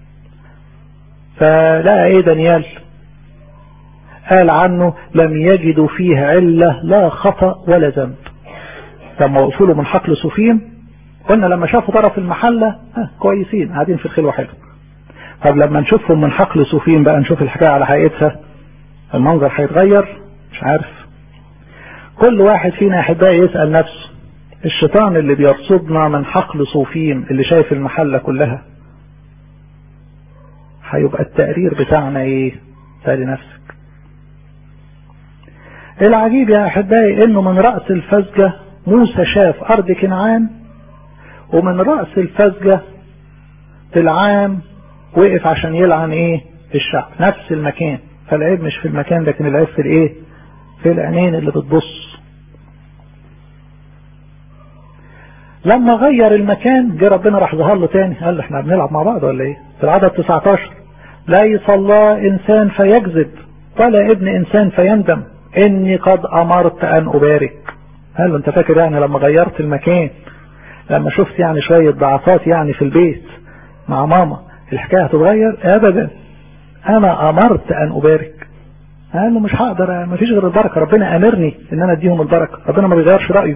فلقى ايه دانيال قال عنه لم يجدوا فيه علة لا خطأ ولا ذنب لما وقفوا له من حقل صوفيم قلنا لما شافوا طرف المحلة اه كويسين قاعدين في الخلوة حلو طب لما نشوفهم من حقل صوفيم بقى نشوف الحكاية على حقيقتها المنظر هيتغير مش عارف كل واحد فينا احبائي يسأل نفسه الشيطان اللي بيرصدنا من حقل صوفيم اللي شايف المحلة كلها هيبقى التقرير بتاعنا ايه سألي نفسك العجيب يا احبائي انه من رأس الفزجة موسى شاف ارض كنعان ومن رأس الفزجة بالعام وقف عشان يلعن ايه الشعب نفس المكان فالعيب مش في المكان لكن العيب في الايه في العينين اللي بتبص لما غير المكان جه ربنا راح ظهر له تاني قال له احنا بنلعب مع بعض ولا ايه في العدد 19 ليس الله انسان فيكذب ولا ابن انسان فيندم اني قد امرت ان ابارك قال له انت فاكر يعني لما غيرت المكان لما شفت يعني شوية ضعفات يعني في البيت مع ماما الحكاية هتتغير ابدا انا امرت ان ابارك قال له مش هقدر ما فيش غير البركة ربنا امرني ان انا اديهم البركة ربنا ما بيغيرش رأيه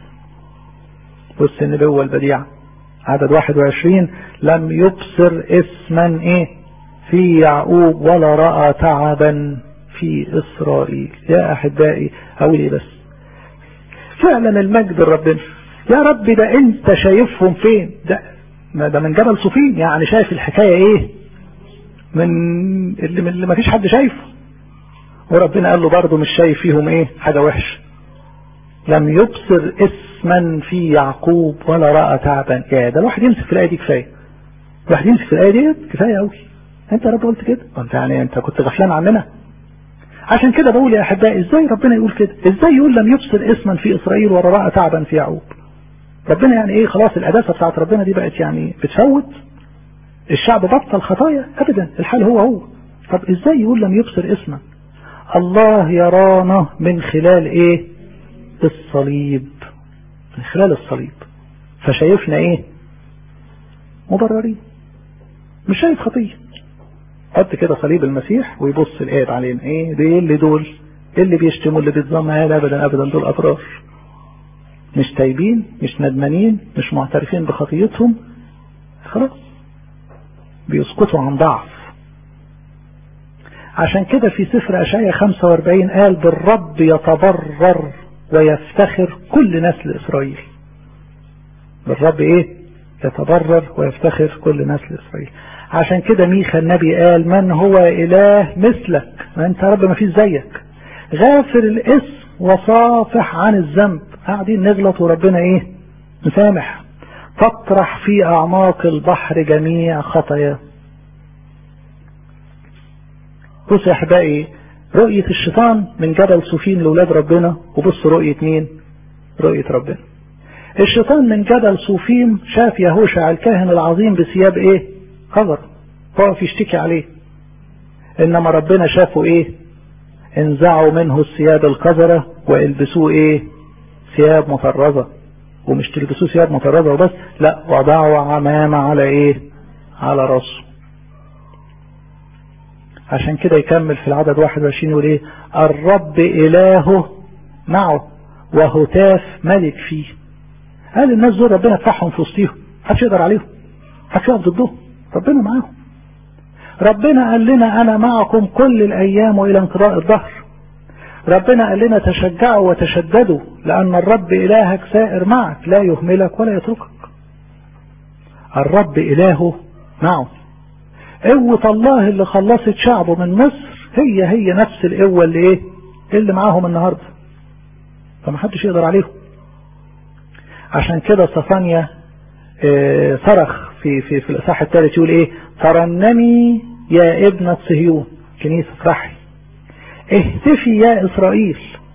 بص النبوة البديعة عدد 21 لم يبصر اسما ايه في يعقوب ولا رأى تعبا في اسرائيل يا احبائي اقول ايه بس فعلا المجد لربنا يا رب ده انت شايفهم فين ده ما ده من جبل صوفين يعني شايف الحكاية ايه من اللي, من اللي ما فيش حد شايفه وربنا قال له برضه مش شايف فيهم ايه حاجة وحشة لم يبصر اسما في يعقوب ولا رأى تعبا يا ده الواحد يمسك في الآية دي كفاية الواحد يمسك في الآية دي كفاية قوي انت يا رب قلت كده انت يعني انت كنت غفلان عننا عشان كده بقول يا احبائي ازاي ربنا يقول كده ازاي يقول لم يبصر اسما في اسرائيل ولا رأى تعبا في يعقوب ربنا يعني ايه خلاص القداسة بتاعت ربنا دي بقت يعني بتفوت الشعب بطل خطايا ابدا الحال هو هو طب ازاي يقول لم يبصر اسما الله يرانا من خلال ايه الصليب من خلال الصليب فشايفنا ايه مبررين مش شايف خطيه حط كده صليب المسيح ويبص الآية علينا ايه دي اللي دول اللي بيشتموا اللي بيتظلموا هذا ابدا ابدا دول ابرار مش تايبين مش ندمانين مش معترفين بخطيتهم خلاص بيسقطوا عن ضعف عشان كده في سفر أشعية 45 قال بالرب يتبرر ويفتخر كل نسل إسرائيل بالرب إيه يتبرر ويفتخر كل نسل إسرائيل عشان كده ميخا النبي قال من هو إله مثلك ما أنت رب ما فيش زيك غافر الاسم وصافح عن الذنب قاعدين نغلط وربنا إيه مسامح تطرح في أعماق البحر جميع خطاياه بص يا أحبائي رؤية الشيطان من جبل صوفين لولاد ربنا وبص رؤية مين رؤية ربنا الشيطان من جبل صوفين شاف يهوشع الكاهن العظيم بثياب ايه خضر وقف يشتكي عليه انما ربنا شافه ايه انزعوا منه الثياب القذرة والبسوه ايه ثياب مطرزة ومش تلبسوه ثياب مطرزة وبس لا وضعوا عمامة على ايه على راسه عشان كده يكمل في العدد 21 يقول ايه الرب الهه معه وهتاف ملك فيه قال الناس دول ربنا فتحهم في وسطيهم محدش يقدر عليهم محدش يقف ضدهم ربنا معاهم ربنا قال لنا انا معكم كل الايام والى انقضاء الظهر ربنا قال لنا تشجعوا وتشددوا لان الرب الهك سائر معك لا يهملك ولا يتركك الرب الهه معه قوة الله اللي خلصت شعبه من مصر هي هي نفس القوة اللي ايه اللي معاهم النهاردة فما حدش يقدر عليهم عشان كده صفانيا اه صرخ في في في الاصحاح الثالث يقول ايه ترنمي يا ابنة صهيون كنيسة فرحي اهتفي يا اسرائيل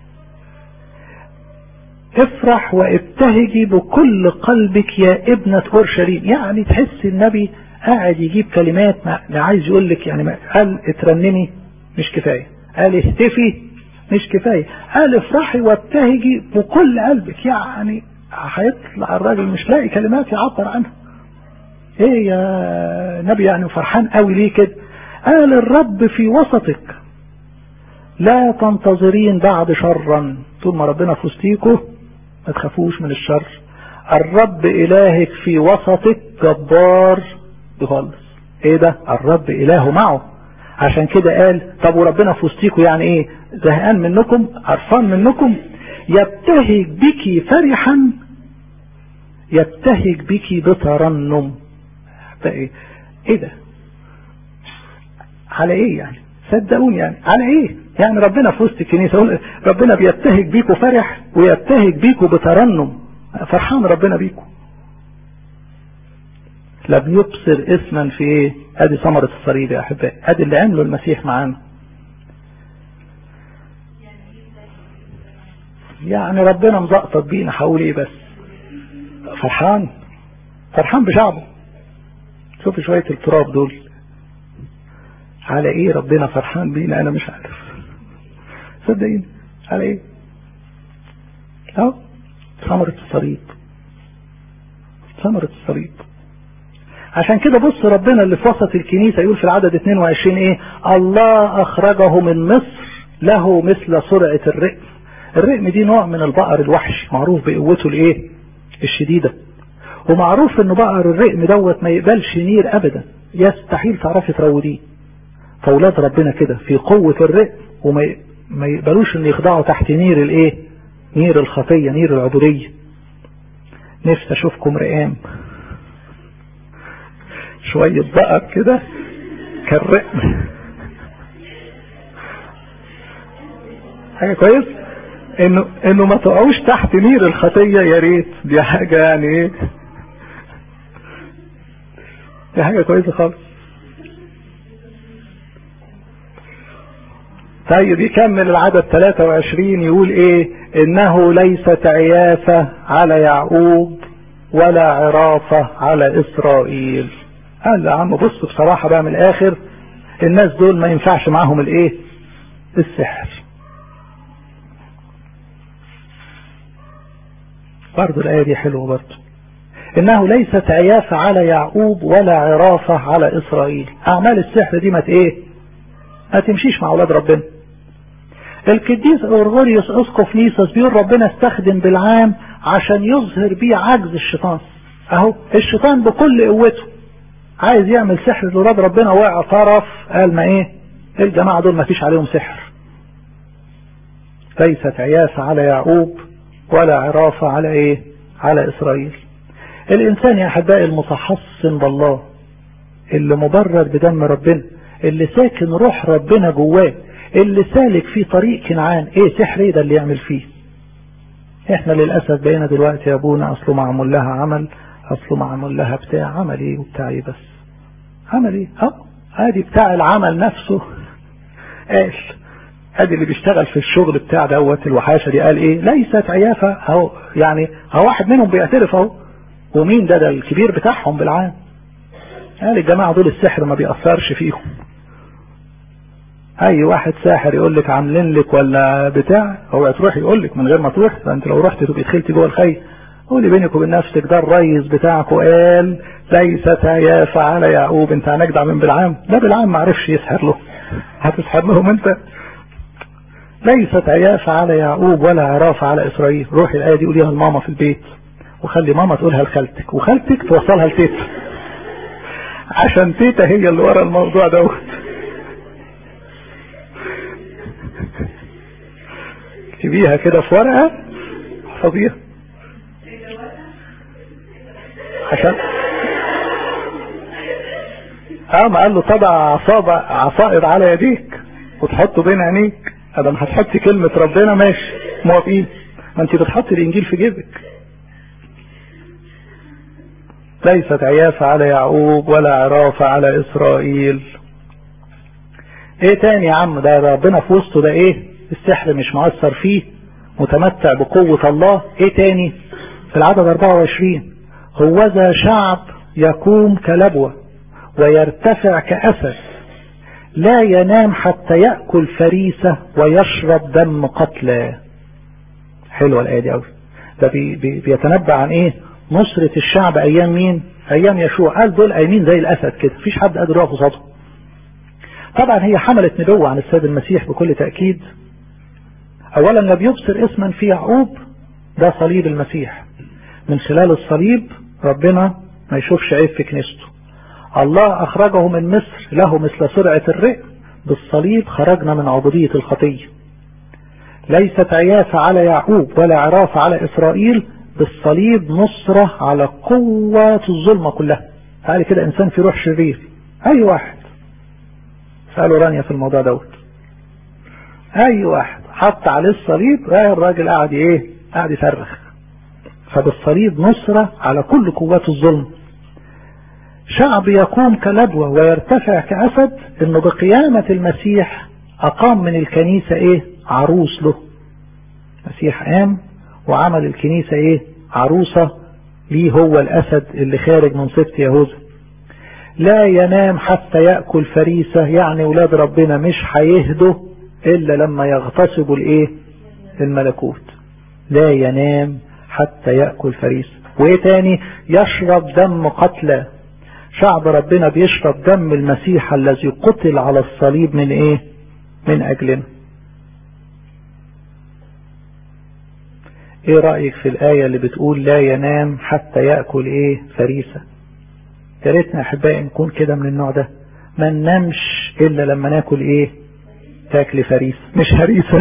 افرح وابتهجي بكل قلبك يا ابنة اورشليم يعني تحس النبي قاعد يجيب كلمات ما عايز يقول لك يعني قال اترنمي مش كفاية قال اهتفي مش كفاية قال افرحي وابتهجي بكل قلبك يعني هيطلع الراجل مش لاقي كلمات يعبر عنها ايه يا نبي يعني فرحان قوي ليه كده قال الرب في وسطك لا تنتظرين بعد شرا طول ما ربنا في وسطيكوا ما تخافوش من الشر الرب الهك في وسطك جبار بخالص ايه ده الرب اله معه عشان كده قال طب وربنا في وسطيكوا يعني ايه زهقان منكم عرفان منكم يبتهج بك فرحا يبتهج بك بترنم ايه ايه ده على ايه يعني صدقوني يعني على ايه يعني ربنا في وسط الكنيسة ربنا بيبتهج بيكوا فرح ويبتهج بيكوا بترنم فرحان ربنا بيكوا لم يبصر اسما في ايه ادي ثمرة الصليب يا احبائي ادي اللي عمله المسيح معانا يعني ربنا مزقطط بينا هقول ايه بس فرحان فرحان بشعبه شوف شوية التراب دول على ايه ربنا فرحان بينا انا مش عارف صدقيني على ايه اهو ثمرة الصليب ثمرة الصليب عشان كده بص ربنا اللي في وسط الكنيسة يقول في العدد 22 ايه الله اخرجه من مصر له مثل سرعة الرئم الرئم دي نوع من البقر الوحش معروف بقوته الايه الشديدة ومعروف ان بقر الرئم دوت ما يقبلش نير ابدا يستحيل تعرفي تروضيه فاولاد ربنا كده في قوة الرئم وما ما يقبلوش ان يخضعوا تحت نير الايه نير الخطية نير العبودية نفسي اشوفكم رئام شوية بقر كده كالرقم حاجة كويس انه انه ما تقعوش تحت نير الخطية يا ريت دي حاجة يعني ايه دي حاجة كويسة خالص طيب يكمل العدد 23 يقول ايه انه ليست عيافة على يعقوب ولا عرافة على اسرائيل قال يا عم بص بصراحة بقى من الاخر الناس دول ما ينفعش معاهم الايه السحر برضو الآية دي حلوة برضو إنه ليست عيافة على يعقوب ولا عرافة على إسرائيل أعمال السحر دي ما إيه ما تمشيش مع أولاد ربنا القديس أورغوريوس أسقف نيسوس بيقول ربنا استخدم بالعام عشان يظهر بيه عجز الشيطان أهو الشيطان بكل قوته عايز يعمل سحر لأولاد ربنا واعترف قال ما إيه الجماعة دول ما فيش عليهم سحر ليست عيافة على يعقوب ولا عرافة على ايه على اسرائيل الانسان يا احبائي المتحصن بالله اللي مبرر بدم ربنا اللي ساكن روح ربنا جواه اللي سالك في طريق كنعان ايه سحر ايه ده اللي يعمل فيه احنا للاسف بقينا دلوقتي يا ابونا اصله معمول لها عمل اصله معمول لها بتاع عمل ايه وبتاع ايه بس عمل ايه اه ادي بتاع العمل نفسه قال ادي اللي بيشتغل في الشغل بتاع دوت الوحاشه دي قال ايه ليست عيافه اهو يعني اهو واحد منهم بيعترف اهو ومين ده ده الكبير بتاعهم بالعام قال الجماعه دول السحر ما بيأثرش فيهم اي واحد ساحر يقول لك عاملين لك ولا بتاع هو تروح يقول لك من غير ما تروح فانت لو رحت تبقى دخلت جوه الخي قولي بينك وبين نفسك ده الريس بتاعك قال ليست عيافه على يعقوب انت هنجدع من بالعام ده بالعام ما عرفش يسحر له هتسحر لهم انت ليست عيافة على يعقوب ولا عرافة على إسرائيل روحي الآية دي قوليها لماما في البيت وخلي ماما تقولها لخالتك وخالتك توصلها لتيتا عشان تيتا هي اللي ورا الموضوع دوت اكتبيها كده في ورقة احفظيها عشان اه ما قال له طبع عصابة عصائد على يديك وتحطه بين عينيك ادم هتحطي كلمة ربنا ماشي موافقين ما انت بتحطي الانجيل في جيبك ليست عيافة على يعقوب ولا عرافة على اسرائيل ايه تاني يا عم ده ربنا في وسطه ده ايه السحر مش مؤثر فيه متمتع بقوة الله ايه تاني في العدد 24 هوذا شعب يقوم كلبوة ويرتفع كأسد لا ينام حتى يأكل فريسة ويشرب دم قتلى حلوة الآية دي قوي ده بي بي بيتنبأ عن ايه نصرة الشعب ايام مين ايام يشوع قال دول قايمين زي الاسد كده مفيش حد قادر يقف قصادهم طبعا هي حملت نبوة عن السيد المسيح بكل تأكيد اولا لا بيبصر اسما في يعقوب ده صليب المسيح من خلال الصليب ربنا ما يشوفش عيب في كنيسته الله أخرجه من مصر له مثل سرعة الرئ بالصليب خرجنا من عبودية الخطية ليست عيافة على يعقوب ولا عرافة على إسرائيل بالصليب نصرة على قوة الظلمة كلها قال كده إنسان في روح شرير أي واحد سألوا رانيا في الموضوع دوت أي واحد حط عليه الصليب الراجل قاعد إيه قاعد يصرخ فبالصليب نصرة على كل قوات الظلم شعب يقوم كلبوة ويرتفع كأسد انه بقيامة المسيح اقام من الكنيسة ايه عروس له المسيح قام وعمل الكنيسة ايه عروسة ليه هو الاسد اللي خارج من سبط يهوذا لا ينام حتى يأكل فريسة يعني ولاد ربنا مش هيهدوا الا لما يغتصبوا الايه الملكوت لا ينام حتى يأكل فريسة وايه تاني يشرب دم قتلى شعب ربنا بيشرب دم المسيح الذي قتل على الصليب من ايه من اجلنا ايه رأيك في الآية اللي بتقول لا ينام حتى يأكل ايه فريسة يا ريتنا احبائي نكون كده من النوع ده ما ننامش الا لما ناكل ايه تاكل فريسة مش هريسة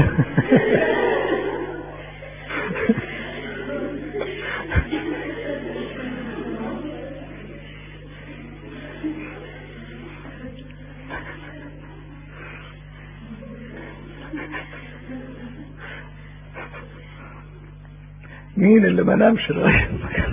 مين اللي ما نامش لغايه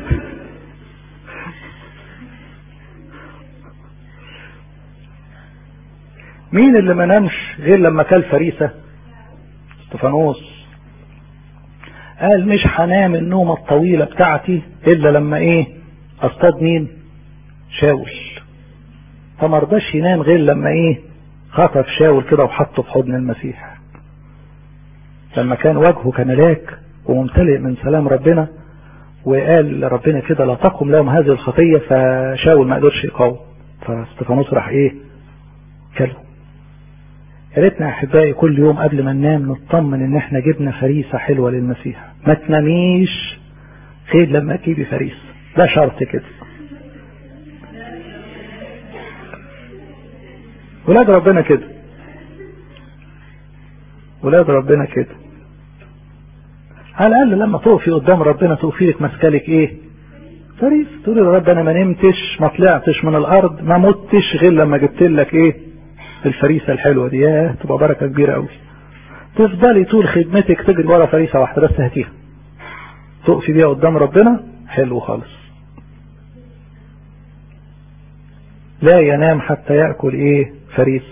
مين اللي ما نامش غير لما كل فريسة استفانوس قال مش هنام النومة الطويلة بتاعتي الا لما ايه اصطاد مين شاول فما رضاش ينام غير لما ايه خطف شاول كده وحطه في حضن المسيح لما كان وجهه كملاك وممتلئ من سلام ربنا وقال لربنا كده لا تقم لهم هذه الخطية فشاول ما قدرش يقاوم فاستفانوس راح ايه كله يا ريتنا يا احبائي كل يوم قبل ما ننام نطمن ان احنا جبنا فريسة حلوة للمسيح ما تناميش غير لما تجيبي فريسة ده شرط كده ولاد ربنا كده ولاد ربنا كده على الاقل لما تقفي قدام ربنا تقفي لك مسكلك ايه فريس تقولي يا رب انا ما نمتش ما طلعتش من الارض ما متش غير لما جبت لك ايه الفريسة الحلوة دي ياه تبقى بركة كبيرة قوي تفضلي طول خدمتك تجري ورا فريسة واحدة بس هاتيها تقفي بيها قدام ربنا حلو خالص لا ينام حتى يأكل ايه فريسة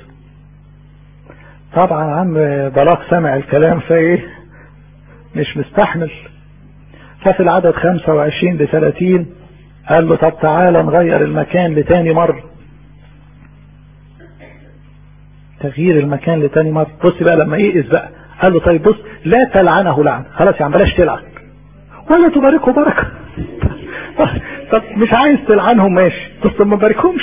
طبعا عم بلاق سمع الكلام فايه مش مستحمل ففي العدد 25 ل 30 قال له طب تعالى نغير المكان لتاني مرة تغيير المكان لتاني مرة بص بقى لما يئس بقى قال له طيب بص لا تلعنه لعن خلاص يا عم بلاش تلعن ولا تباركه بركة طب مش عايز تلعنهم ماشي بس ما باركهمش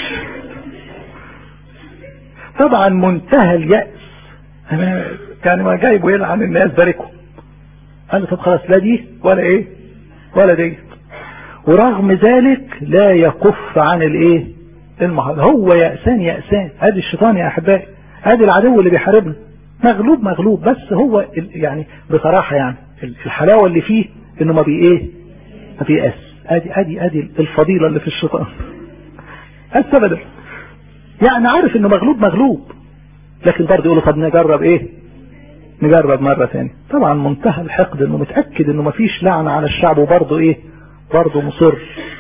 طبعا منتهى اليأس انا يعني ما جايبه يلعن الناس باركهم قال له طب خلاص لا دي ولا ايه ولا دي ورغم ذلك لا يكف عن الايه المحاضرة هو يأسان يأسان ادي الشيطان يا احبائي ادي العدو اللي بيحاربنا مغلوب مغلوب بس هو يعني بصراحة يعني الحلاوة اللي فيه انه ما بي ايه ما بيأس ادي ادي ادي الفضيلة اللي في الشيطان ابدا يعني عارف انه مغلوب مغلوب لكن برضه يقول طب نجرب ايه نجرب مرة ثانية طبعا منتهى الحقد انه متأكد انه مفيش لعنة على الشعب وبرضه ايه برضه مصر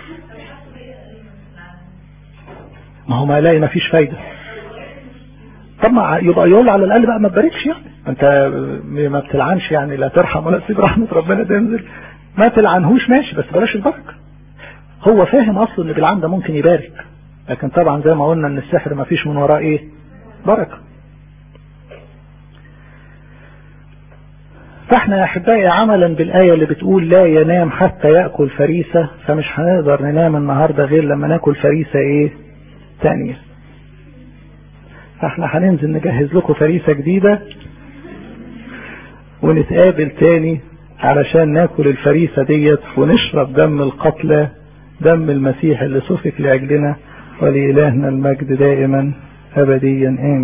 ما هو ما يلاقي مفيش فايدة طب ما يبقى يقول على الاقل بقى ما تباركش يعني انت ما بتلعنش يعني لا ترحم ولا تسيب رحمة ربنا تنزل ما تلعنهوش ماشي بس بلاش البركة هو فاهم اصلا ان بالعام ده ممكن يبارك لكن طبعا زي ما قلنا ان السحر ما فيش من وراه ايه بركة فاحنا يا احبائي عملا بالايه اللي بتقول لا ينام حتى ياكل فريسه فمش هنقدر ننام النهارده غير لما ناكل فريسه ايه ثانيه فاحنا هننزل نجهز لكم فريسه جديده ونتقابل تاني علشان ناكل الفريسه ديت ونشرب دم القتلى دم المسيح اللي سفك لاجلنا ولإلهنا المجد دائما أبديا آمين